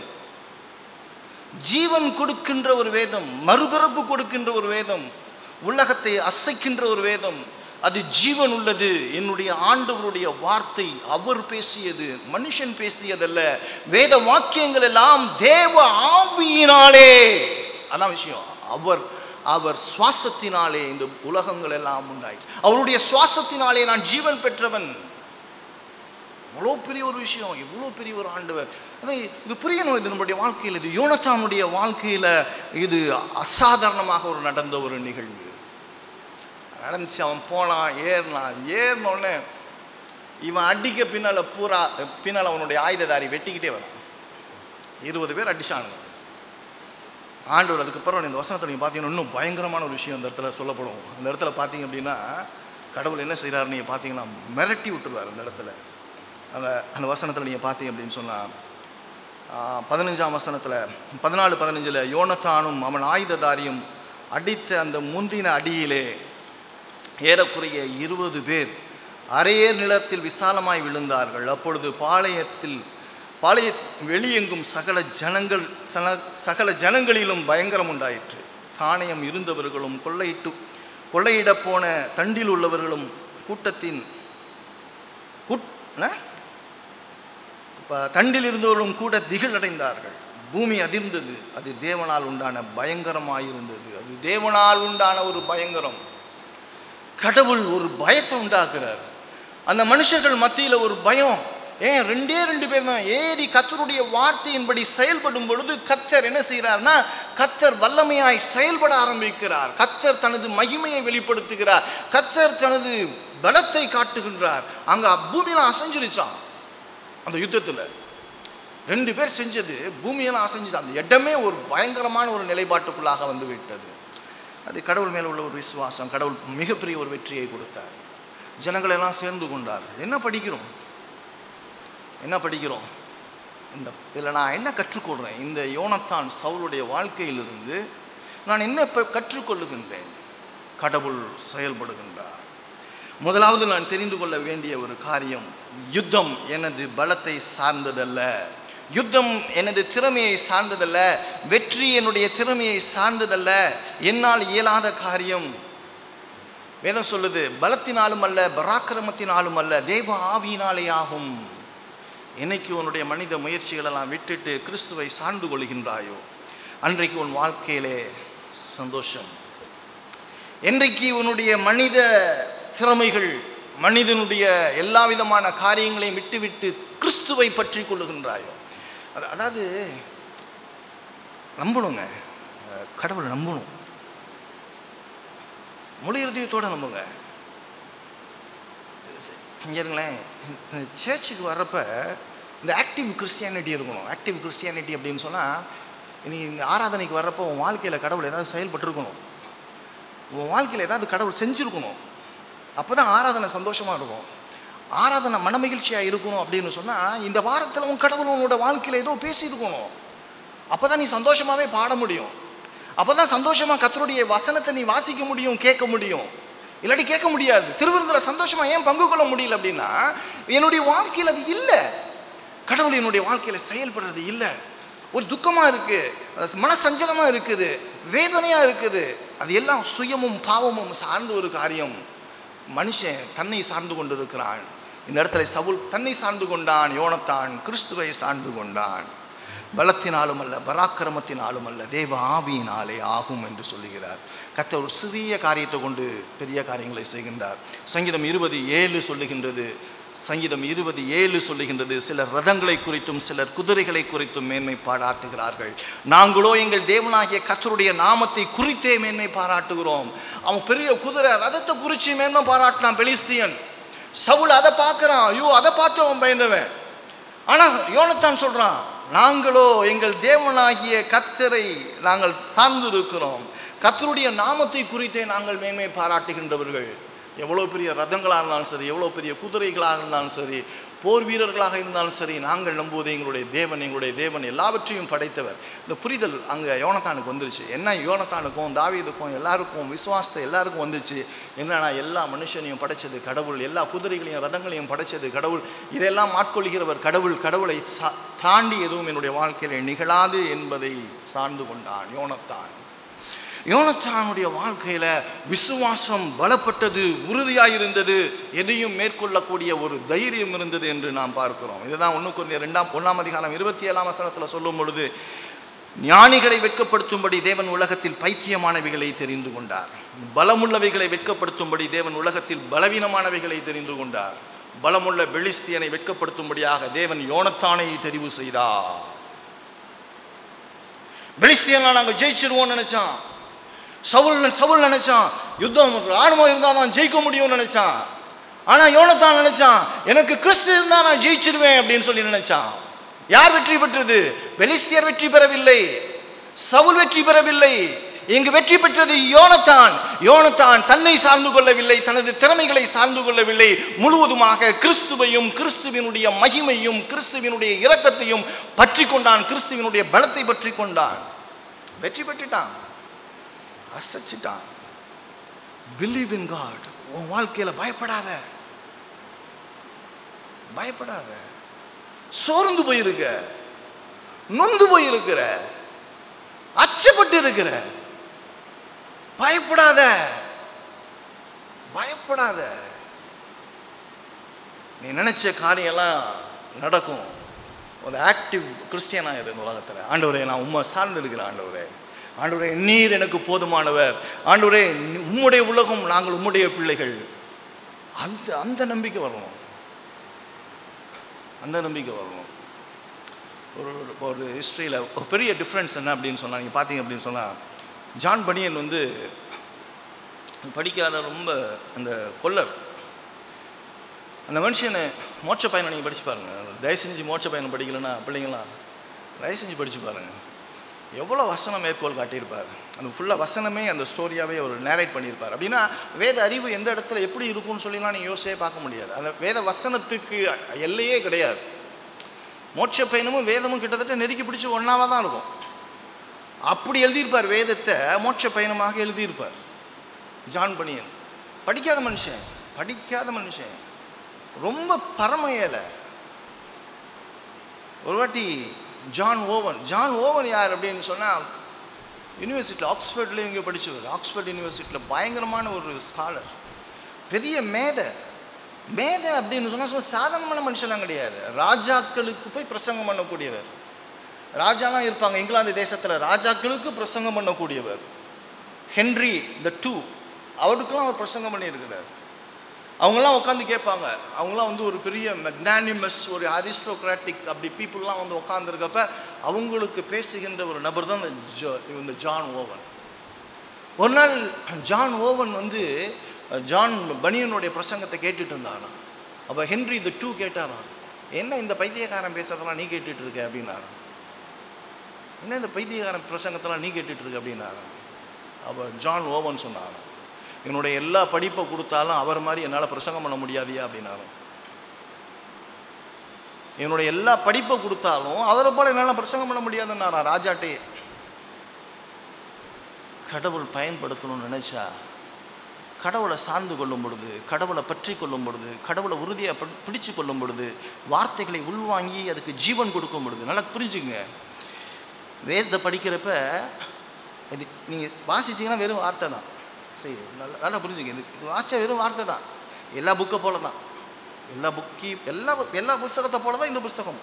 ஜீவன் கொடுக்கின்ற ஒரு வேதம் மறுபிறப்பு கொடுக்கின்ற ஒரு வேதம் உலகத்தை அசைக்கின்ற ஒரு வேதம் அது ஜீவன் உள்ளது என்னுடைய ஆண்டவருடைய வார்த்தை அவர் பேசியது மனுஷன் பேசியதல்ல வேத வாக்கியங்கள் எல்லாம் தேவ ஆவியினாலே அதான் விஷயம் அவர் அவர் சுவாசத்தினாலே இந்த உலகங்கள் எல்லாம் உண்டாயிடுச்சு அவருடைய சுவாசத்தினாலே நான் ஜீவன் பெற்றவன் இவ்வளோ பெரிய ஒரு விஷயம் இவ்வளோ பெரிய ஒரு ஆண்டவர் அதை இது புரியணும் இது நம்முடைய வாழ்க்கையில் இது யோனத்தானுடைய வாழ்க்கையில் இது அசாதாரணமாக ஒரு நடந்த ஒரு நிகழ்வு நடந்துச்சு அவன் போனான் ஏறினான் ஏறினோடனே இவன் அடிக்க பின்னால் பூரா பின்னால் அவனுடைய ஆயுததாரி வெட்டிக்கிட்டே வரான் இருபது பேர் அடிச்சானுங்க ஆண்டவர் அதுக்கப்புறம் இந்த வசனத்தில் நீங்கள் பார்த்தீங்கன்னா இன்னும் பயங்கரமான ஒரு விஷயம் இந்த இடத்துல சொல்லப்படும் அந்த இடத்துல பார்த்தீங்க அப்படின்னா கடவுள் என்ன செய்கிறாரு நீங்கள் பார்த்தீங்கன்னா மிரட்டி விட்டுருவார் அந்த இடத்துல அந்த அந்த வசனத்தில் நீங்கள் பார்த்தீங்க அப்படின்னு சொன்னால் பதினஞ்சாம் வசனத்தில் பதினாலு பதினஞ்சில் யோனத்தானும் அவன் ஆயுததாரியும் அடித்த அந்த முந்தின அடியிலே ஏறக்குறைய இருபது பேர் அரையேர் நிலத்தில் விசாலமாய் விழுந்தார்கள் அப்பொழுது பாளையத்தில் பாளைய வெளியெங்கும் சகல ஜனங்கள் சல சகல ஜனங்களிலும் பயங்கரம் உண்டாயிற்று தானியம் இருந்தவர்களும் கொள்ளையிட்டு கொள்ளையிடப் போன தண்டில் உள்ளவர்களும் கூட்டத்தின் கூட் என்ன? இப்ப தண்டில் இருந்தவர்களும் கூட திகில் அடைந்தார்கள் பூமி அதிர்ந்தது அது தேவனால் உண்டான பயங்கரமாயிருந்தது அது தேவனால் உண்டான ஒரு பயங்கரம் கடவுள் ஒரு பயத்தை உண்டாக்குறார் அந்த மனுஷர்கள் மத்தியில் ஒரு பயம் ஏன் ரெண்டே ரெண்டு பேர் தான் ஏறி கத்தருடைய வார்த்தையின்படி செயல்படும் பொழுது கத்தர் என்ன செய்கிறார்னா கத்தர் வல்லமையாய் செயல்பட ஆரம்பிக்கிறார் கத்தர் தனது மகிமையை வெளிப்படுத்துகிறார் கத்தர் தனது பலத்தை காட்டுகின்றார் அங்கே பூமியெல்லாம் அசைஞ்சிருச்சான் அந்த யுத்தத்தில் ரெண்டு பேர் செஞ்சது பூமியெல்லாம் அசைஞ்சுது அந்த இடமே ஒரு பயங்கரமான ஒரு நிலைப்பாட்டுக்குள்ளாக வந்து விட்டது அது கடவுள் மேலே உள்ள ஒரு விசுவாசம் கடவுள் மிகப்பெரிய ஒரு வெற்றியை கொடுத்தார் ஜனங்கள் எல்லாம் சேர்ந்து கொண்டார்கள் என்ன படிக்கிறோம் என்ன படிக்கிறோம் இந்த இதில் நான் என்ன கற்றுக்கொள்கிறேன் இந்த யோனத்தான் சவுளுடைய வாழ்க்கையிலிருந்து நான் என்ன இப்ப கற்றுக்கொள்ளுகின்றேன் கடவுள் செயல்படுகின்றார் முதலாவது நான் தெரிந்து கொள்ள வேண்டிய ஒரு காரியம் யுத்தம் எனது பலத்தை சார்ந்ததல்ல யுத்தம் எனது திறமையை சார்ந்ததல்ல வெற்றி என்னுடைய திறமையை சார்ந்ததல்ல என்னால் இயலாத காரியம் வேதம் சொல்லுது பலத்தினாலும் அல்ல பராக்கிரமத்தினாலும் அல்ல தேவ ஆவியினாலே ஆகும் என்னைக்கு உன்னுடைய மனித முயற்சிகளெல்லாம் விட்டுட்டு கிறிஸ்துவை சார்ந்து கொள்கின்றாயோ அன்றைக்கு உன் வாழ்க்கையிலே சந்தோஷம் என்றைக்கு உன்னுடைய மனித திறமைகள் மனிதனுடைய எல்லா விதமான காரியங்களையும் விட்டுவிட்டு கிறிஸ்துவை பற்றி கொள்ளுகின்றாயோ அது- அதாவது நம்பணுங்க அஹ் கடவுளை நம்பணும் முழு இருதயத்தோடு நம்புங்க இங்கே இருங்களேன் இந்த சர்ச்சுக்கு வர்றப்ப இந்த ஆக்டிவ் கிறிஸ்டியானிட்டி இருக்கணும் ஆக்டிவ் கிறிஸ்டியானிட்டி அப்படின்னு சொன்னால் நீ இந்த ஆராதனைக்கு வர்றப்போ உன் வாழ்க்கையில் கடவுள் ஏதாவது செயல்பட்டிருக்கணும் உன் வாழ்க்கையில் ஏதாவது கடவுள் செஞ்சுருக்கணும் அப்போ தான் ஆராதனை சந்தோஷமாக இருக்கும் ஆராதனை மனமகிழ்ச்சியாக இருக்கணும் அப்படின்னு சொன்னால் இந்த வாரத்தில் உன் கடவுள் உன்னோட வாழ்க்கையில் ஏதோ பேசியிருக்கணும் அப்போ தான் நீ சந்தோஷமாகவே பாட முடியும் அப்போ தான் சந்தோஷமாக கத்தருடைய வசனத்தை நீ வாசிக்க முடியும் கேட்க முடியும் இல்லாட்டி கேட்க முடியாது திருவிருந்தில் சந்தோஷமாக ஏன் பங்கு கொள்ள முடியல அப்படின்னா என்னுடைய வாழ்க்கையில் அது இல்லை கடவுள் என்னுடைய வாழ்க்கையில் செயல்படுறது இல்லை ஒரு துக்கமாக இருக்குது மனசஞ்சலமாக இருக்குது வேதனையாக இருக்குது அது எல்லாம் சுயமும் பாவமும் சார்ந்த ஒரு காரியம் மனுஷன் தன்னை சார்ந்து கொண்டிருக்கிறான் இந்த இடத்துல சவுல் தன்னை சார்ந்து கொண்டான் யோனத்தான் கிறிஸ்துவை சார்ந்து கொண்டான் பலத்தினாலும் அல்ல பராக்கிரமத்தினாலும் அல்ல தேவ ஆவியினாலே ஆகும் என்று சொல்லுகிறார் கத்த ஒரு சிறிய காரியத்தை கொண்டு பெரிய காரியங்களை செய்கின்றார் சங்கீதம் இருபது ஏழு சொல்லுகின்றது சங்கீதம் இருபது ஏழு சொல்லுகின்றது சிலர் ரதங்களை குறித்தும் சிலர் குதிரைகளை குறித்தும் மேன்மை பாராட்டுகிறார்கள் நாங்களோ எங்கள் தேவனாகிய கத்தருடைய நாமத்தை குறித்தே மேன்மை பாராட்டுகிறோம் அவன் பெரிய குதிரை ரதத்தை குறித்து மேன்மை பாராட்டினான் பெலிஸ்தியன் சவுல் அதை பார்க்குறான் ஐயோ அதை பார்த்து அவன் பயந்தவன் ஆனால் யோனத்தான் சொல்கிறான் நாங்களோ எங்கள் தேவனாகிய கத்தரை நாங்கள் சார்ந்திருக்கிறோம் கத்தருடைய நாமத்தை குறித்தே நாங்கள் மேன்மை பாராட்டுகின்றவர்கள் எவ்வளோ பெரிய ரதங்களாக இருந்தாலும் சரி எவ்வளோ பெரிய குதிரைகளாக இருந்தாலும் சரி போர் வீரர்களாக இருந்தாலும் சரி நாங்கள் நம்புவது எங்களுடைய தேவன் எங்களுடைய தேவன் எல்லாவற்றையும் படைத்தவர் இந்த புரிதல் அங்கே யோனத்தானுக்கு வந்துருச்சு என்ன யோனத்தானுக்கும் தாவீதுக்கும் எல்லாருக்கும் விசுவாசத்தை எல்லாருக்கும் வந்துச்சு என்னன்னா எல்லா மனுஷனையும் படைச்சது கடவுள் எல்லா குதிரைகளையும் ரதங்களையும் படைச்சது கடவுள் இதெல்லாம் ஆட்கொள்கிறவர் கடவுள் கடவுளை சா தாண்டி எதுவும் என்னுடைய வாழ்க்கையில் நிகழாது என்பதை சார்ந்து கொண்டான் யோனத்தான் யோனத்தானுடைய வாழ்க்கையில் விசுவாசம் பலப்பட்டது உறுதியாக இருந்தது எதையும் மேற்கொள்ளக்கூடிய ஒரு தைரியம் இருந்தது என்று நாம் பார்க்கிறோம் இதுதான் ஒன்று கொஞ்சம் ரெண்டாம் ஒன்றாம் அதிகாரம் இருபத்தி ஏழாம் வசனத்தில் சொல்லும் பொழுது ஞானிகளை வெட்கப்படுத்தும்படி தேவன் உலகத்தில் பைத்தியமானவைகளை தெரிந்து கொண்டார் பலமுள்ளவைகளை வெட்கப்படுத்தும்படி தேவன் உலகத்தில் பலவீனமானவைகளை தெரிந்து கொண்டார் பலமுள்ள பெலிஸ்தியனை வெட்கப்படுத்தும்படியாக தேவன் யோனத்தானை தெரிவு செய்தார் பெலிஸ்தியனை நாங்கள் ஜெயிச்சிருவோம்னு நினைச்சான் சவுல் சவுல் நினைச்சான் யுத்தம் ராணுவம் இருந்தால் தான் ஜெயிக்க முடியும்னு நினைச்சான் ஆனால் யோனத்தான் நினைச்சான் எனக்கு கிறிஸ்து இருந்தால் நான் ஜெயிச்சிருவேன் அப்படின்னு சொல்லி நினைச்சான் யார் வெற்றி பெற்றது பெலிஸ்தியர் வெற்றி பெறவில்லை சவுல் வெற்றி பெறவில்லை இங்கு வெற்றி பெற்றது யோனத்தான் யோனத்தான் தன்னை சார்ந்து கொள்ளவில்லை தனது திறமைகளை சார்ந்து கொள்ளவில்லை முழுவதுமாக கிறிஸ்துவையும் கிறிஸ்துவினுடைய மகிமையும் கிறிஸ்துவினுடைய இரக்கத்தையும் பற்றி கொண்டான் கிறிஸ்துவினுடைய பலத்தை பற்றி கொண்டான் வெற்றி பெற்றுட்டான் அசைச்சிட்டான் பிலீவ் இன் காட் உன் வாழ்க்கையில் பயப்படாத பயப்படாத சோர்ந்து போயிருக்க நொந்து போயிருக்கிற அச்சப்பட்டு இருக்கிற பயப்படாத பயப்படாத நீ நினைச்ச காரியம்லாம் நடக்கும் ஒரு ஆக்டிவ் கிறிஸ்டியனாக இரு இந்த உலகத்தில் ஆண்டவரே நான் உண்மை சார்ந்து இருக்கிறேன் ஆண்டவரே ஆண்டவரே நீர் எனக்கு போதுமானவர் ஆண்டவரே உம்முடைய உலகம் நாங்கள் உம்முடைய பிள்ளைகள் அந்த அந்த நம்பிக்கை வரணும் அந்த நம்பிக்கை வரணும் ஒரு ஒரு ஹிஸ்ட்ரியில் ஒரு பெரிய டிஃப்ரென்ஸ் என்ன அப்படின்னு சொன்னால் நீங்கள் பார்த்தீங்க அப்படின்னு சொன்னால் ஜான் பனியன் வந்து படிக்காத ரொம்ப அந்த கொல்லர் அந்த மனுஷனை மோட்ச பயணம் நீங்கள் படிச்சு பாருங்கள் தயவு செஞ்சு மோட்ச பயணம் படிக்கலைன்னா பிள்ளைங்களாம் தயவு செஞ்சு படிச்சு பாருங்கள் எவ்வளோ வசனம் மேற்கோள் காட்டியிருப்பார் அந்த ஃபுல்லாக வசனமே அந்த ஸ்டோரியாகவே அவர் நேரேட் பண்ணியிருப்பார் அப்படின்னா வேத அறிவு எந்த இடத்துல எப்படி இருக்கும்னு சொல்லிலாம் நீங்கள் யோசிச்சே பார்க்க முடியாது அந்த வேத வசனத்துக்கு எல்லையே கிடையாது மோட்ச பயணமும் வேதமும் கிட்டத்தட்ட நெருக்கி பிடிச்சி ஒன்றாவாக தான் இருக்கும் அப்படி எழுதியிருப்பார் வேதத்தை மோட்ச பயணமாக எழுதியிருப்பார் ஜான் பனியன் படிக்காத மனுஷன் படிக்காத மனுஷன் ரொம்ப பரம ஏழை ஒரு வாட்டி ஜான் ஓவன் ஜான் ஓவன் யார் அப்படின்னு சொன்னால் யூனிவர்சிட்டியில் ஆக்ஸ்ஃபோர்ட்லேயும் இங்கே படித்தவர் ஆக்ஸ்ஃபோர்ட் யூனிவர்சிட்டியில் பயங்கரமான ஒரு ஸ்காலர் பெரிய மேதை மேதை அப்படின்னு சொன்னால் சும்மா சாதாரணமான மனுஷன்லாம் கிடையாது ராஜாக்களுக்கு போய் பிரசங்கம் பண்ணக்கூடியவர் ராஜாலாம் இருப்பாங்க இங்கிலாந்து தேசத்தில் ராஜாக்களுக்கு பிரசங்கம் பண்ணக்கூடியவர் ஹென்ரி த டூ அவருக்கெல்லாம் அவர் பிரசங்கம் பண்ணியிருக்கிறார் அவங்களாம் உட்காந்து கேட்பாங்க அவங்களாம் வந்து ஒரு பெரிய மெக்னானிமஸ் ஒரு அரிஸ்டோக்ராட்டிக் அப்படி பீப்புளெலாம் வந்து உட்காந்துருக்கப்ப அவங்களுக்கு பேசுகின்ற ஒரு நபர் தான் இந்த ஜோ இந்த ஜான் ஓவன் ஒரு நாள் ஜான் ஓவன் வந்து ஜான் பனியனுடைய பிரசங்கத்தை கேட்டுட்டு இருந்தாராம் அப்போ ஹென்ரி த டூ கேட்டாராம் என்ன இந்த பைத்தியக்காரன் பேசுறதெல்லாம் நீ கேட்டுட்டு இருக்க அப்படின்னாராம் என்ன இந்த பைத்தியக்காரன் பிரசங்கத்தெல்லாம் நீ கேட்டுட்டு இருக்க அப்படின்னாராம் அப்போ ஜான் ஓவன் சொன்னாராம் என்னுடைய எல்லா படிப்பை கொடுத்தாலும் அவர் மாதிரி என்னால் பிரசங்கம் பண்ண முடியாதியா அப்படின்னாலும் என்னுடைய எல்லா படிப்பை கொடுத்தாலும் அவரை போல என்னால் பிரசங்கம் பண்ண முடியாதுன்னாரா ராஜாட்டே கடவுள் பயன்படுத்தணும்னு நினைச்சா கடவுளை சார்ந்து கொள்ளும் பொழுது கடவுளை பற்றி கொள்ளும் பொழுது கடவுளை உறுதியாக பி- பிடிச்சு கொள்ளும் பொழுது வார்த்தைகளை உள்வாங்கி அதுக்கு ஜீவன் கொடுக்கும் பொழுது நல்லா புரிஞ்சுங்க வேதத்தை படிக்கிறப்ப இது நீங்கள் வாசிச்சீங்கன்னா வெறும் வார்த்தை தான் சரி நல்லா நல்லா புரிஞ்சுங்க இது இது வாசிச்சா வெறும் வார்த்தை தான் எல்லா புக்கை போல தான் எல்லா புக்கி எல்லா எல்லா புஸ்தகத்தை போல தான் இந்த புஸ்தகம்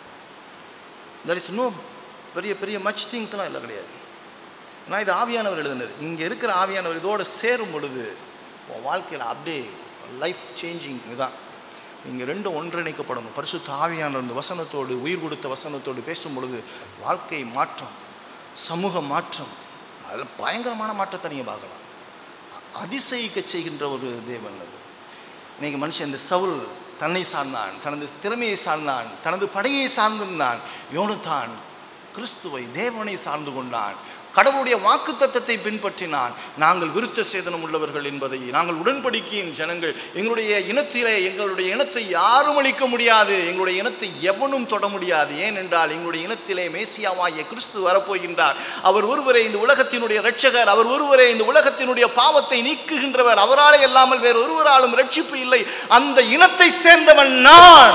தட் இஸ் நோ பெரிய பெரிய மச் திங்ஸ்லாம் இல்லை கிடையாது நான் இது ஆவியானவர் எழுதுனது இங்கே இருக்கிற ஆவியானவர் இதோடு சேரும் பொழுது உன் வாழ்க்கையில் அப்படியே லைஃப் சேஞ்சிங் இதுதான் இங்கே ரெண்டும் ஒன்றிணைக்கப்படணும் பரிசுத்த ஆவியானவர் இந்த வசனத்தோடு உயிர் கொடுத்த வசனத்தோடு பேசும் பொழுது வாழ்க்கை மாற்றம் சமூக மாற்றம் அதில் பயங்கரமான மாற்றத்தை நீங்கள் பார்க்கலாம் அதிசயிக்க செய்கின்ற ஒரு தேவன் அது இன்னைக்கு மனுஷன் இந்த சவுல் தன்னை சார்ந்தான் தனது திறமையை சார்ந்தான் தனது படையை சார்ந்திருந்தான் யோனுத்தான் கிறிஸ்துவை தேவனை சார்ந்து கொண்டான் கடவுளுடைய வாக்கு தத்தத்தை பின்பற்றினான் நாங்கள் விருத்த சேதனம் உள்ளவர்கள் என்பதை நாங்கள் உடன்படிக்கையின் ஜனங்கள் எங்களுடைய இனத்திலே எங்களுடைய இனத்தை யாரும் அழிக்க முடியாது எங்களுடைய இனத்தை எவனும் தொட முடியாது ஏனென்றால் எங்களுடைய இனத்திலே மேசியாவாகிய கிறிஸ்து வரப்போகின்றார் அவர் ஒருவரே இந்த உலகத்தினுடைய இரட்சகர் அவர் ஒருவரே இந்த உலகத்தினுடைய பாவத்தை நீக்குகின்றவர் அவராலே இல்லாமல் வேறு ஒருவராலும் ரட்சிப்பு இல்லை அந்த இனத்தை சேர்ந்தவன் நான்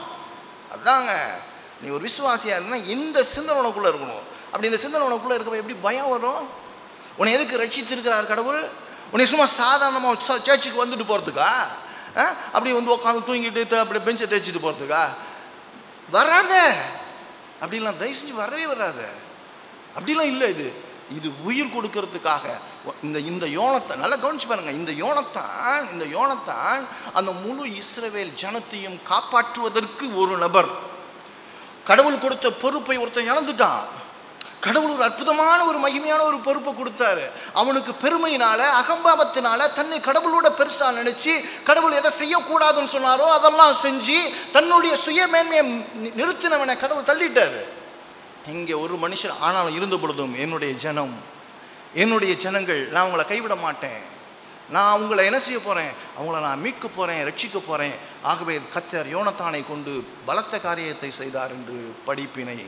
அதாங்க நீ ஒரு விசுவாசியா இருந்தா இந்த சிந்தனை உனக்குள்ள இருக்கணும் அப்படி இந்த சிந்தனை உனக்குள்ள இருக்கப்ப எப்படி பயம் வரும் உன்னை எதுக்கு ரட்சித்திருக்கிறார் கடவுள் உன்னை சும்மா சாதாரணமாக சர்ச்சுக்கு வந்துட்டு போகிறதுக்கா அப்படி வந்து உட்காந்து தூங்கிட்டு த- அப்படி பெஞ்சை தேய்ச்சிட்டு போகிறதுக்கா வராத அப்படிலாம் தயவு செஞ்சு வரவே வராத அப்படிலாம் இல்லை இது இது உயிர் கொடுக்கறதுக்காக இந்த இந்த யோனத்தை நல்லா கவனிச்சு பாருங்க இந்த யோனத்தான் இந்த யோனத்தான் அந்த முழு இஸ்ரவேல் ஜனத்தையும் காப்பாற்றுவதற்கு ஒரு நபர் கடவுள் கொடுத்த பொறுப்பை ஒருத்தன் இழந்துட்டான் கடவுள் ஒரு அற்புதமான ஒரு மகிமையான ஒரு பொறுப்பை கொடுத்தாரு அவனுக்கு பெருமையினால அகம்பாவத்தினால தன்னை கடவுளோட பெருசா நினைச்சு கடவுள் எதை செய்யக்கூடாதுன்னு சொன்னாரோ அதெல்லாம் செஞ்சு தன்னுடைய சுய மேன்மையை நி- நிறுத்தினவனை கடவுள் தள்ளிட்டாரு இங்கே ஒரு மனுஷன் ஆனாலும் இருந்த பொழுதும் என்னுடைய ஜனம் என்னுடைய ஜனங்கள் நான் அவங்கள கைவிட மாட்டேன் நான் அவங்கள என்ன செய்ய போகிறேன் அவங்கள நான் மீட்க போகிறேன் ரட்சிக்க போகிறேன் ஆகவே கத்தர் யோனத்தானை கொண்டு பலத்த காரியத்தை செய்தார் என்று படிப்பினை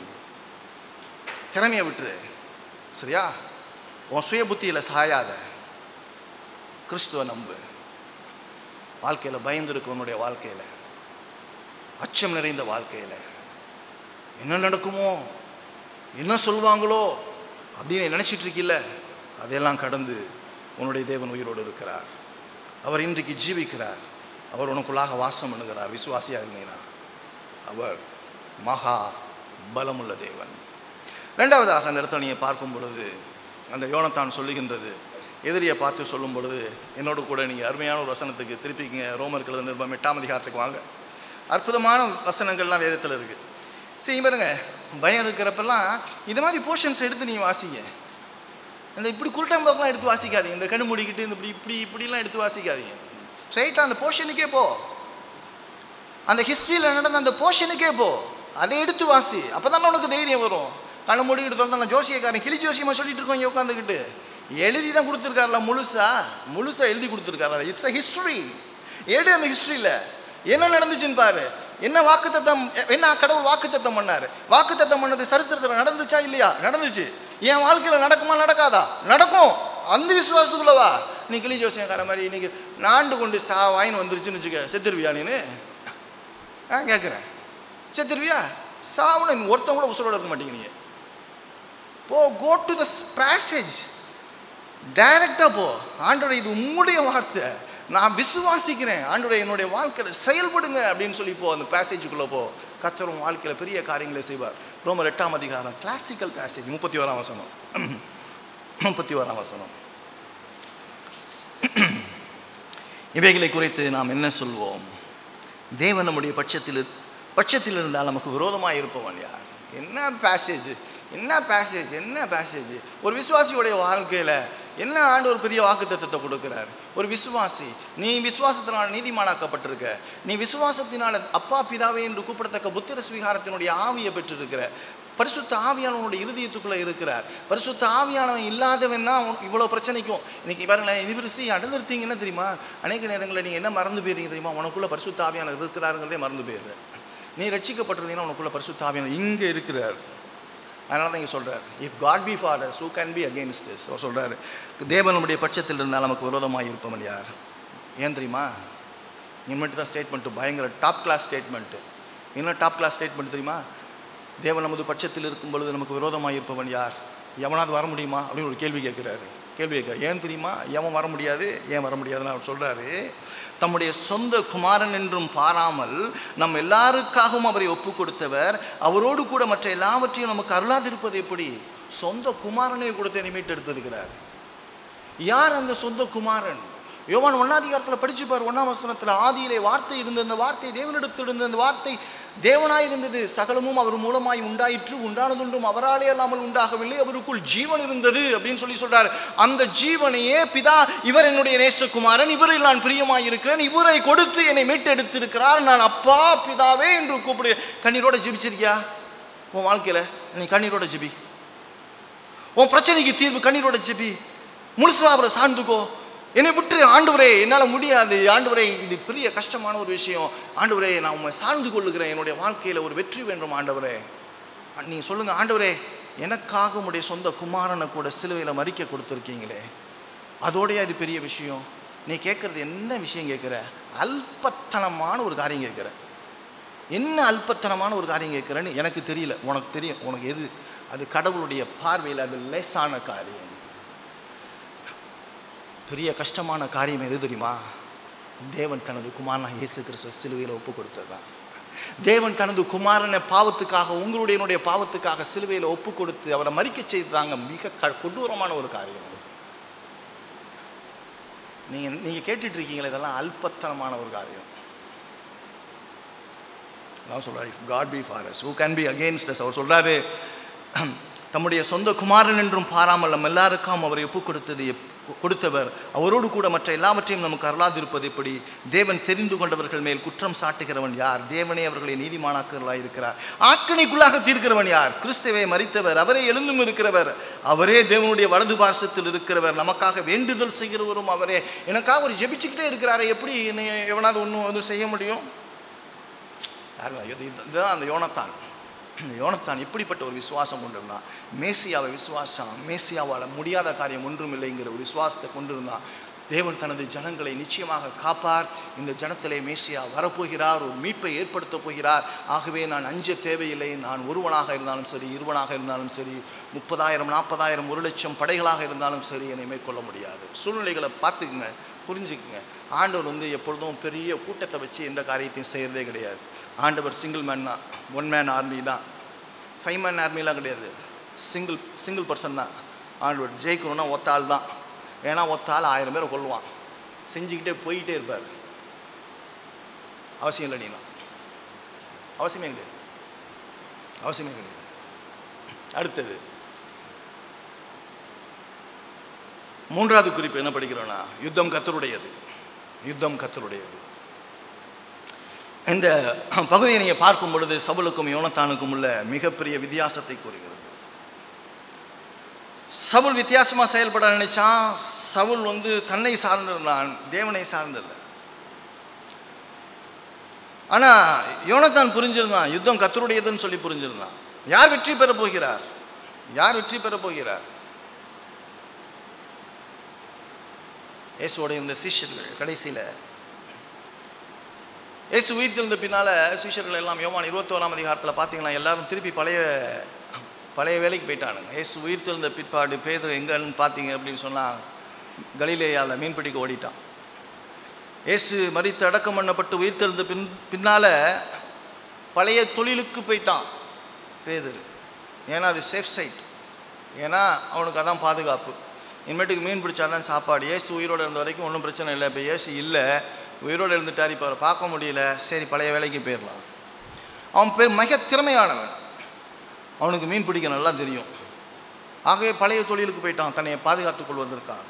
திறமையை விட்டுரு சரியா உன் சுய புத்தியில் சாயாத கிறிஸ்துவ நம்பு வாழ்க்கையில் பயந்துருக்கு உன்னுடைய வாழ்க்கையில் அச்சம் நிறைந்த வாழ்க்கையில் என்ன நடக்குமோ என்ன சொல்வாங்களோ அப்படின்னு நினச்சிட்டு இருக்கில்ல அதையெல்லாம் கடந்து உன்னுடைய தேவன் உயிரோடு இருக்கிறார் அவர் இன்றைக்கு ஜீவிக்கிறார் அவர் உனக்குள்ளாக வாசம் பண்ணுகிறார் விசுவாசியாக இருந்தீனா அவர் மகா பலமுள்ள தேவன் ரெண்டாவதாக அந்த இடத்துல நீங்கள் பார்க்கும் பொழுது அந்த யோனத்தான் சொல்லுகின்றது எதிரியை பார்த்து சொல்லும் பொழுது என்னோடு கூட நீங்கள் அருமையான ஒரு வசனத்துக்கு திருப்பிங்க ரோமர் எழுத நிருபம் எட்டாம் அதிகாரத்துக்கு வாங்க அற்புதமான வசனங்கள்லாம் வேதத்தில் இருக்குது சரி பாருங்க பயம் இருக்கிறப்பெல்லாம் இது மாதிரி போர்ஷன்ஸ் எடுத்து நீங்கள் வாசிங்க இந்த இப்படி குருட்டாம்போக்கெலாம் எடுத்து வாசிக்காதீங்க இந்த கண்ணு மூடிக்கிட்டு இந்த இப்படி இப்படி இப்படிலாம் எடுத்து வாசிக்காதீங்க ஸ்ட்ரைட்டாக அந்த போர்ஷனுக்கே போ அந்த ஹிஸ்ட்ரியில் நடந்த அந்த போர்ஷனுக்கே போ அதை எடுத்து வாசி அப்போ தானே உனக்கு தைரியம் வரும் கண்ணு மூடிக்கிட்டு தொடர்ந்து நான் ஜோசியக்காரன் கிளி ஜோசியமாக சொல்லிட்டு இருக்கோம் இங்கே உட்காந்துக்கிட்டு எழுதி தான் கொடுத்துருக்காருல முழுசா முழுசா எழுதி கொடுத்துருக்காருல இட்ஸ் அ ஹிஸ்ட்ரி எடு அந்த ஹிஸ்ட்ரியில் என்ன நடந்துச்சுன்னு பாரு என்ன வாக்குத்தத்தம் என்ன கடவுள் வாக்குத்தத்தம் பண்ணாரு வாக்குத்தத்தம் பண்ணது சரித்திரத்தில் நடந்துச்சா இல்லையா நடந்துச்சு என் வாழ்க்கையில் நடக்குமா நடக்காதா நடக்கும் அந்த விசுவாசத்துக்குள்ளவா நீ கிளி ஜோசியக்கார மாதிரி இன்னைக்கு நாண்டு கொண்டு சா வாயின்னு வந்துருச்சுன்னு வச்சுக்க செத்துருவியா நீனு ஆ கேட்குறேன் செத்துருவியா சாவுன நீ ஒருத்தன் கூட உசுரோட இருக்க மாட்டீங்க நீங்க போ கோ டு த பேசேஜ் டைரக்டாக போ ஆண்டோட இது உம்முடைய வார்த்தை நான் விசுவாசிக்கிறேன் ஆண்டோட என்னுடைய வாழ்க்கையில் செயல்படுங்க அப்படின்னு சொல்லி போ அந்த பேசேஜுக்குள்ளே போ கத்தரும் வாழ்க்கையில் பெரிய காரியங்களை செய்வார் ரோமர் எட்டாம் அதிகாரம் கிளாசிக்கல் பேசேஜ் முப்பத்தி ஓராம் வசனம் முப்பத்தி ஓராம் வசனம் இவைகளை குறித்து நாம் என்ன சொல்வோம் தேவன் நம்முடைய பட்சத்தில் பட்சத்தில் இருந்தால் நமக்கு விரோதமாக இருப்பவன் யார் என்ன பேசேஜ் என்ன பேசேஜ் என்ன பேசேஜ் ஒரு விசுவாசியுடைய வாழ்க்கையில் என்ன ஆண்டு ஒரு பெரிய வாக்குத்தத்தத்தை கொடுக்குறார் ஒரு விசுவாசி நீ விசுவாசத்தினால் நீதிமானாக்கப்பட்டிருக்க நீ விசுவாசத்தினால் அப்பா பிதாவே என்று கூப்பிடத்தக்க புத்திர ஸ்வீகாரத்தினுடைய ஆவியை பெற்றிருக்கிற பரிசுத்த ஆவியானவனுடைய இருதயத்துக்குள்ளே இருக்கிறார் பரிசுத்த ஆவியானவன் இல்லாதவன் தான் உனக்கு இவ்வளோ பிரச்சனைக்கும் இன்னைக்கு பாருங்களேன் இது விரிசி அடைந்திருத்தீங்க என்ன தெரியுமா அநேக நேரங்களில் நீங்கள் என்ன மறந்து போயிருங்க தெரியுமா உனக்குள்ள பரிசுத்த ஆவியானவர் இருக்கிறாருங்கிறதே மறந்து போயிடுற நீ ரட்சிக்கப்பட்டிருந்தீங்கன்னா உனக்குள்ள பரிசுத்தாவியான இங்கே இருக்கிறார் அதனால தான் இங்கே சொல்கிறார் if God be for who can be against us அவர் சொல்கிறார் தேவன் நம்முடைய பட்சத்தில் இருந்தால் நமக்கு விரோதமாக இருப்பவன் யார் ஏன் தெரியுமா இனிமேட்டு தான் ஸ்டேட்மெண்ட்டு பயங்கர டாப் கிளாஸ் ஸ்டேட்மெண்ட்டு என்ன டாப் கிளாஸ் ஸ்டேட்மெண்ட் தெரியுமா தேவன் நமது பட்சத்தில் இருக்கும் பொழுது நமக்கு விரோதமாக இருப்பவன் யார் எவனாவது வர முடியுமா அப்படின்னு ஒரு கேள்வி கேட்குறாரு கேள்வி கேட்குறாரு ஏன் தெரியுமா எவன் வர முடியாது ஏன் வர முடியாதுன்னு அவர் சொல்கிறாரு தம்முடைய சொந்த குமாரன் என்றும் பாராமல் நம் எல்லாருக்காகவும் அவரை ஒப்பு கொடுத்தவர் அவரோடு கூட மற்ற எல்லாவற்றையும் நமக்கு அருளாதிருப்பது எப்படி சொந்த குமாரனை கொடுத்து இனிமேட்டு எடுத்திருக்கிறார் யார் அந்த சொந்த குமாரன் யோவான் ஒன்னாதிகாரத்தில் படிச்சு பார் ஒன்னாம் வசனத்தில் ஆதியிலே வார்த்தை இருந்தது அந்த வார்த்தை தேவனிடத்தில் இருந்தது அந்த வார்த்தை தேவனாய் இருந்தது சகலமும் அவர் மூலமாய் உண்டாயிற்று உண்டானதுண்டும் அவராலே அல்லாமல் உண்டாகவில்லை அவருக்குள் ஜீவன் இருந்தது அப்படின்னு சொல்லி சொல்றார் அந்த ஜீவனையே பிதா இவர் என்னுடைய நேசகுமாரன் இவரில் நான் பிரியமாய் இருக்கிறேன் இவரை கொடுத்து என்னை மீட்டெடுத்திருக்கிறார் நான் அப்பா பிதாவே என்று கூப்பிடு கண்ணீரோட ஜெபிச்சிருக்கியா உன் வாழ்க்கையில் நீ கண்ணீரோட ஜெபி உன் பிரச்சனைக்கு தீர்வு கண்ணீரோட ஜெபி முழுசா அவரை சார்ந்துக்கோ என்னை விட்டு ஆண்டவரே என்னால் முடியாது ஆண்டவரே இது பெரிய கஷ்டமான ஒரு விஷயம் ஆண்டவரே நான் உண்மை சார்ந்து கொள்ளுகிறேன் என்னுடைய வாழ்க்கையில் ஒரு வெற்றி வேண்டும் ஆண்டவரே நீங்கள் சொல்லுங்கள் ஆண்டவரே எனக்காக உடைய சொந்த குமாரனை கூட சிலுவையில் மறிக்க கொடுத்துருக்கீங்களே அதோடய இது பெரிய விஷயம் நீ கேட்குறது என்ன விஷயம் கேட்குற அல்பத்தனமான ஒரு காரியம் கேட்குற என்ன அல்பத்தனமான ஒரு காரியம் கேட்குறேன்னு எனக்கு தெரியல உனக்கு தெரியும் உனக்கு எது அது கடவுளுடைய பார்வையில் அது லேசான காரியம் பெரிய கஷ்டமான காரியம் எது தெரியுமா தேவன் தனது குமாரனை இயேசு கிறிஸ்துவ சிலுவையில் ஒப்பு கொடுத்தது தான் தேவன் தனது குமாரனை பாவத்துக்காக உங்களுடைய என்னுடைய பாவத்துக்காக சிலுவையில் ஒப்பு கொடுத்து அவரை மறிக்க செய்தாங்க மிக க கொடூரமான ஒரு காரியம் நீங்கள் நீங்கள் கேட்டுட்டு இருக்கீங்களே இதெல்லாம் அல்பத்தனமான ஒரு காரியம் அதான் சொல்கிறார் if God be for us who can be against us அவர் சொல்கிறாரு தம்முடைய சொந்த குமாரன் என்றும் பாராமல் நம்ம எல்லாருக்கும் அவரை ஒப்பு கொடுத்தது எப் கொடுத்தவர் அவரோடு கூட மற்ற எல்லாவற்றையும் நமக்கு அருளாதிருப்பது எப்படி தேவன் தெரிந்து கொண்டவர்கள் மேல் குற்றம் சாட்டுகிறவன் யார் தேவனே அவர்களை நீதிமானாக்கர்களாக இருக்கிறார் ஆக்கணிக்குள்ளாக தீர்க்கிறவன் யார் கிறிஸ்துவை மறித்தவர் அவரே எழுந்தும் இருக்கிறவர் அவரே தேவனுடைய வலது பார்சத்தில் இருக்கிறவர் நமக்காக வேண்டுதல் செய்கிறவரும் அவரே எனக்காக ஒரு ஜெபிச்சுக்கிட்டே இருக்கிறாரே எப்படி என்னை எவனாவது ஒன்றும் வந்து செய்ய முடியும் யார் இது இதுதான் அந்த யோனத்தான் யோனத்தான் இப்படிப்பட்ட ஒரு விசுவாசம் கொண்டிருந்தான் மேசியாவை விசுவாசம் மேசியாவால் முடியாத காரியம் ஒன்றும் இல்லைங்கிற ஒரு விசுவாசத்தை கொண்டிருந்தான் தேவன் தனது ஜனங்களை நிச்சயமாக காப்பார் இந்த ஜனத்திலே மேசியா வரப்போகிறார் ஒரு மீட்பை ஏற்படுத்தப் போகிறார் ஆகவே நான் அஞ்ச தேவையில்லை நான் ஒருவனாக இருந்தாலும் சரி இருவனாக இருந்தாலும் சரி முப்பதாயிரம் நாற்பதாயிரம் ஒரு லட்சம் படைகளாக இருந்தாலும் சரி என்னை மேற்கொள்ள முடியாது சூழ்நிலைகளை பார்த்துக்குங்க புரிஞ்சுக்குங்க ஆண்டவர் வந்து எப்பொழுதும் பெரிய கூட்டத்தை வச்சு எந்த காரியத்தையும் செய்கிறதே கிடையாது ஆண்டவர் சிங்கிள் மேன் தான் ஒன் மேன் ஆர்மி தான் ஃபைவ் மேன் ஆர்மிலாம் கிடையாது சிங்கிள் சிங்கிள் பர்சன் தான் ஆண்டவர் ஜெயிக்கணும்னா ஒத்த ஆள் தான் ஏன்னா ஒத்த ஆள் ஆயிரம் பேரை கொள்ளுவான் செஞ்சுக்கிட்டே போயிட்டே இருப்பார் அவசியம் இல்லை நீனா அவசியமே கிடையாது அவசியமே கிடையாது அடுத்தது மூன்றாவது குறிப்பு என்ன படிக்கிறோன்னா யுத்தம் கத்தருடையது யுத்தம் கத்தருடையது இந்த பகுதியை நீங்கள் பார்க்கும் பொழுது சவுலுக்கும் யோனத்தானுக்கும் உள்ள மிகப்பெரிய வித்தியாசத்தை கூறுகிறது சவுல் வித்தியாசமாக செயல்பட நினைச்சான் சவுல் வந்து தன்னை சார்ந்திருந்தான் தேவனை சார்ந்தில்லை ஆனால் யோனத்தான் புரிஞ்சிருந்தான் யுத்தம் கத்தருடையதுன்னு சொல்லி புரிஞ்சிருந்தான் யார் வெற்றி பெற போகிறார் யார் வெற்றி பெற போகிறார் இயேசுவோடைய இந்த சீஷர்கள் கடைசியில் இயேசு உயிர் தெழுந்த பின்னால் சீஷர்கள் எல்லாம் யோவான் இருபத்தோராம் அதிகாரத்தில் பார்த்தீங்கன்னா எல்லாரும் திருப்பி பழைய பழைய வேலைக்கு போயிட்டானுங்க இயேசு உயிர் தெழுந்த பிற்பாடு பேதர் எங்கன்னு பார்த்தீங்க அப்படின்னு சொன்னால் கலிலேயாவில் மீன் பிடிக்க ஓடிட்டான் இயேசு மறித்து அடக்கம் பண்ணப்பட்டு உயிர் தெழுந்த பின் பின்னால் பழைய தொழிலுக்கு போயிட்டான் பேதர் ஏன்னா அது சேஃப் சைட் ஏன்னா அவனுக்கு அதான் பாதுகாப்பு இனிமேட்டுக்கு மீன் பிடிச்சாதான் சாப்பாடு ஏசு உயிரோடு இருந்த வரைக்கும் ஒன்றும் பிரச்சனை இல்லை இப்போ ஏசு இல்லை உயிரோடு இருந்துட்டார் இப்போ அவரை பார்க்க முடியல சரி பழைய வேலைக்கு போயிடலாம் அவன் பேர் மிக திறமையானவன் அவனுக்கு மீன் பிடிக்க நல்லா தெரியும் ஆகவே பழைய தொழிலுக்கு போயிட்டான் தன்னை பாதுகாத்துக் கொள்வதற்காக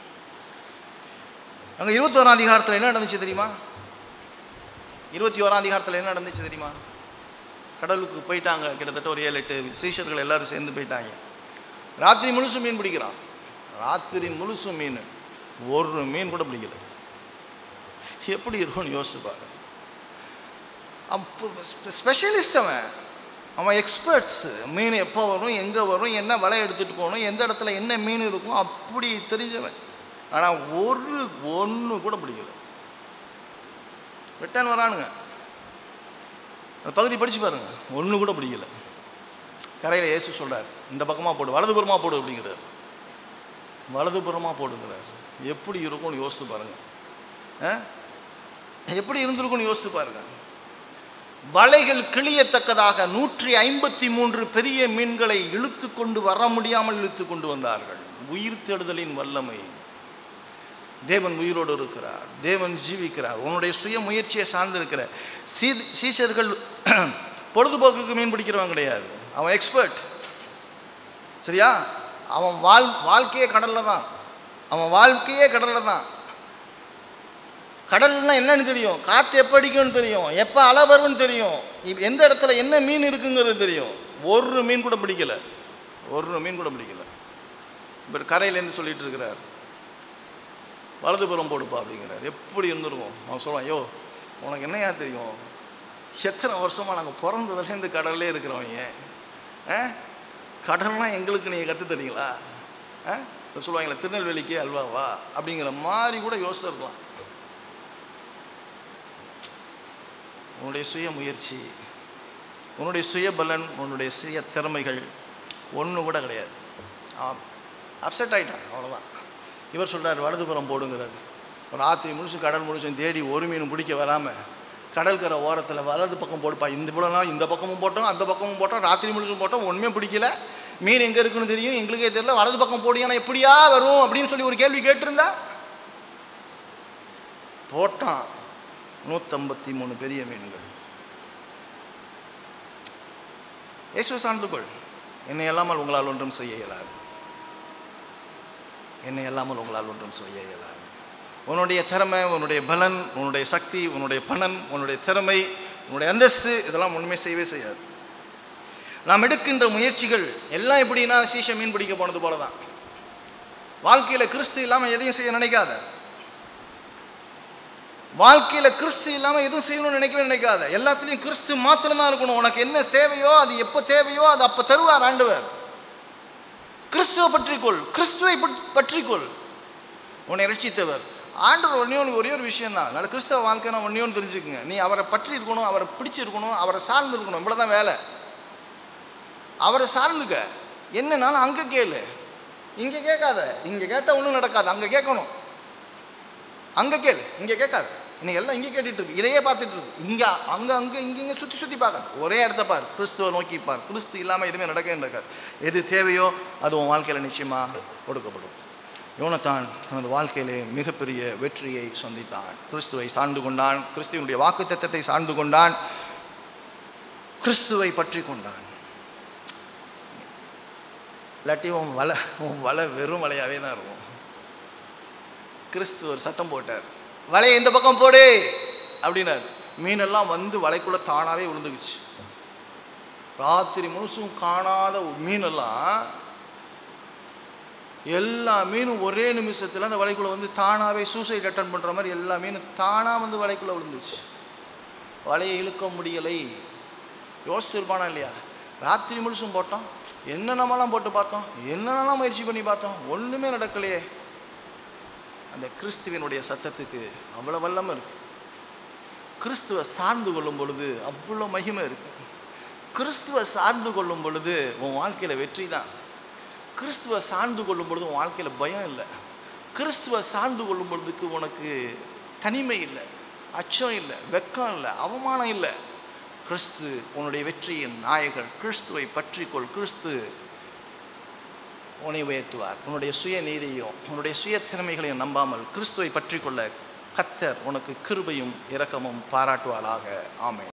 அங்கே இருபத்தோராம் அதிகாரத்தில் என்ன நடந்துச்சு தெரியுமா இருபத்தி ஓராம் அதிகாரத்தில் என்ன நடந்துச்சு தெரியுமா கடலுக்கு போயிட்டாங்க கிட்டத்தட்ட ஒரு ஏழு எட்டு சீஷர்கள் எல்லாரும் சேர்ந்து போயிட்டாங்க ராத்திரி முழுசும் மீன் பிடிக்கிறான் ராத்திரி முழுசும் மீன் ஒரு மீன் கூட பிடிக்கல எப்படி இருக்கும்னு யோசிச்சு பாரு ஸ்பெஷலிஸ்ட் அவன் அவன் எக்ஸ்பர்ட்ஸ் மீன் எப்போ வரும் எங்கே வரும் என்ன வலை எடுத்துகிட்டு போகணும் எந்த இடத்துல என்ன மீன் இருக்கும் அப்படி தெரிஞ்சவன் ஆனால் ஒரு ஒன்று கூட பிடிக்கல ரிட்டர்ன் வரானுங்க அந்த பகுதி படித்து பாருங்க ஒன்று கூட பிடிக்கல கரையில் இயேசு சொல்கிறார் இந்த பக்கமாக போடு வலதுபுறமாக போடு அப்படிங்கிறார் வலதுபுறமாக போடுங்கிறார் எப்படி இருக்கும்னு யோசித்து பாருங்கள் ஆ? எப்படி இருந்திருக்கும்னு யோசித்து பாருங்க வலைகள் கிளியத்தக்கதாக நூற்றி ஐம்பத்தி மூன்று பெரிய மீன்களை இழுத்து கொண்டு வர முடியாமல் இழுத்து கொண்டு வந்தார்கள் உயிர் தேடுதலின் வல்லமை தேவன் உயிரோடு இருக்கிறார் தேவன் ஜீவிக்கிறார் உன்னுடைய சுய முயற்சியை சார்ந்திருக்கிற சீ சீஷர்கள் பொழுதுபோக்குக்கு மீன் பிடிக்கிறவன் கிடையாது அவன் எக்ஸ்பர்ட் சரியா அவன் வாழ் வாழ்க்கையே கடலில் தான் அவன் வாழ்க்கையே கடலில் தான் கடல்னா என்னன்னு தெரியும் காற்று எப்போ அடிக்கும்னு தெரியும் எப்போ அலை வரும்னு தெரியும் இப்ப எந்த இடத்துல என்ன மீன் இருக்குங்கிறது தெரியும் ஒரு மீன் கூட பிடிக்கல ஒரு மீன் கூட பிடிக்கல இப்போ கரையிலேருந்து சொல்லிட்டு இருக்கிறார் வலதுபுறம் போடுப்பா அப்படிங்கிறார் எப்படி இருந்திருக்கும் அவன் சொல்லுவான் ஐயோ உனக்கு என்னையா தெரியும் எத்தனை வருஷமாக நாங்கள் பிறந்ததுலேருந்து கடல்லே இருக்கிறவங்க ஆ கடல்லாம் எங்களுக்கு நீங்கள் கற்று தரீங்களா ஆ இப்போ சொல்லுவாங்களே திருநெல்வேலிக்கு அல்வாவா அப்படிங்கிற மாதிரி கூட யோசிச்சிருக்கலாம் உன்னுடைய சுய முயற்சி உன்னுடைய சுய பலன் உன்னுடைய சுய திறமைகள் ஒன்று கூட கிடையாது அப்செட் ஆகிட்டான் அவ்வளோதான் இவர் சொல்கிறார் வலதுபுறம் போடுங்கிறார் ஒரு ஆத்திரி முழுசு கடல் முழுசும் தேடி ஒரு மீன் பிடிக்க வராமல் கடற்கரை ஓரத்தில் வலது பக்கம் போடுப்பா இந்த இவ்வளோ நாள் இந்த பக்கமும் போட்டோம் அந்த பக்கமும் போட்டோம் ராத்திரி முழுசும் போட்டோம் ஒன்றுமே பிடிக்கல மீன் எங்கே இருக்குன்னு தெரியும் எங்களுக்கே தெரியல வலது பக்கம் போடியானா எப்படியா வரும் அப்படின்னு சொல்லி ஒரு கேள்வி கேட்டிருந்தா போட்டான் நூற்றம்பத்தி மூணு பெரிய மீன்கள் இயேசுவை சார்ந்து கொள் என்னை அல்லாமல் உங்களால் ஒன்றும் செய்ய இயலாது என்னை அல்லாமல் உங்களால் ஒன்றும் செய்ய இயலாது உன்னுடைய திறமை உன்னுடைய பலன் உன்னுடைய சக்தி உன்னுடைய பணம் உன்னுடைய திறமை உன்னுடைய அந்தஸ்து இதெல்லாம் ஒன்றுமே செய்யவே செய்யாது நாம் எடுக்கின்ற முயற்சிகள் எல்லாம் எப்படின்னா சீச மீன் பிடிக்க போனது போல தான் வாழ்க்கையில் கிறிஸ்து இல்லாமல் எதையும் செய்ய நினைக்காத வாழ்க்கையில் கிறிஸ்து இல்லாமல் எதுவும் செய்யணும்னு நினைக்கவே நினைக்காத எல்லாத்துலேயும் கிறிஸ்து மாத்திரம்தான் இருக்கணும் உனக்கு என்ன தேவையோ அது எப்போ தேவையோ அது அப்போ தருவார் ஆண்டவர் கிறிஸ்துவை பற்றிக்கொள் கிறிஸ்துவை பற்றி- பற்றிக்கொள் உன்னை ரட்சித்தவர் ஆண்டவர் ஒன்றே ஒன்று ஒரே ஒரு விஷயம் தான் அதனால் கிறிஸ்தவ வாழ்க்கைனா ஒன்றே ஒன்று தெரிஞ்சுக்குங்க நீ அவரை பற்றி இருக்கணும் அவரை பிடிச்சிருக்கணும் அவரை சார்ந்து இருக்கணும் இவ்வளோதான் வேலை அவரை சார்ந்துக்க என்னன்னாலும் அங்கே கேளு இங்கே கேட்காத இங்கே கேட்டால் ஒன்றும் நடக்காது அங்கே கேட்கணும் அங்கே கேளு இங்கே கேட்காது இன்னைக்கு எல்லாம் இங்கே கேட்டுட்டு இருக்கு இதையே பார்த்துட்டு இருக்கு இங்கே அங்கே அங்கே இங்கே இங்கே சுற்றி சுற்றி பார்க்காது ஒரே இடத்த பார் கிறிஸ்துவை நோக்கி பார் கிறிஸ்து இல்லாமல் எதுவுமே நடக்கவே நடக்காது எது தேவையோ அது உன் வாழ்க்கையில் நிச்சயமாக கொடுக்கப்படும் யோனத்தான் தனது வாழ்க்கையிலே மிகப்பெரிய வெற்றியை சந்தித்தான் கிறிஸ்துவை சார்ந்து கொண்டான் கிறிஸ்துவனுடைய வாக்கு சார்ந்து கொண்டான் கிறிஸ்துவை பற்றி கொண்டான் இல்லாட்டி உன் வலை உன் வலை வெறும் வலையாகவே தான் இருக்கும் கிறிஸ்து ஒரு சத்தம் போட்டார் வலையை இந்த பக்கம் போடு அப்படின்னார் மீனெல்லாம் வந்து வலைக்குள்ளே தானாகவே விழுந்துக்குச்சு ராத்திரி முழுசும் காணாத மீனெல்லாம் எல்லா மீனும் ஒரே நிமிஷத்தில் அந்த வலைக்குள்ளே வந்து தானாகவே சூசைட் அட்டன் பண்ணுற மாதிரி எல்லா மீனும் தானாக வந்து வலைக்குள்ளே விழுந்துச்சு வலையை இழுக்க முடியலை யோசிச்சிருப்பானா இல்லையா ராத்திரி முழுசும் போட்டோம் என்னென்னமெல்லாம் போட்டு பார்த்தோம் என்னென்னலாம் முயற்சி பண்ணி பார்த்தோம் ஒன்றுமே நடக்கலையே அந்த கிறிஸ்துவினுடைய சத்தத்துக்கு அவ்வளோ வல்லமை இருக்கு கிறிஸ்துவை சார்ந்து கொள்ளும் பொழுது அவ்வளோ மகிமை இருக்கு கிறிஸ்துவை சார்ந்து கொள்ளும் பொழுது உன் வாழ்க்கையில் வெற்றி தான் கிறிஸ்துவை சார்ந்து கொள்ளும் பொழுது உன் வாழ்க்கையில் பயம் இல்லை கிறிஸ்துவை சார்ந்து கொள்ளும் பொழுதுக்கு உனக்கு தனிமை இல்லை அச்சம் இல்லை வெக்கம் இல்லை அவமானம் இல்லை கிறிஸ்து உன்னுடைய வெற்றியின் நாயகர் கிறிஸ்துவை பற்றிக்கொள் கிறிஸ்து உன்னை உயர்த்துவார் உன்னுடைய சுய நீதியும் உன்னுடைய சுய திறமைகளையும் நம்பாமல் கிறிஸ்துவை பற்றிக்கொள்ள கத்தர் உனக்கு கிருபையும் இரக்கமும் பாராட்டுவாராக ஆமென்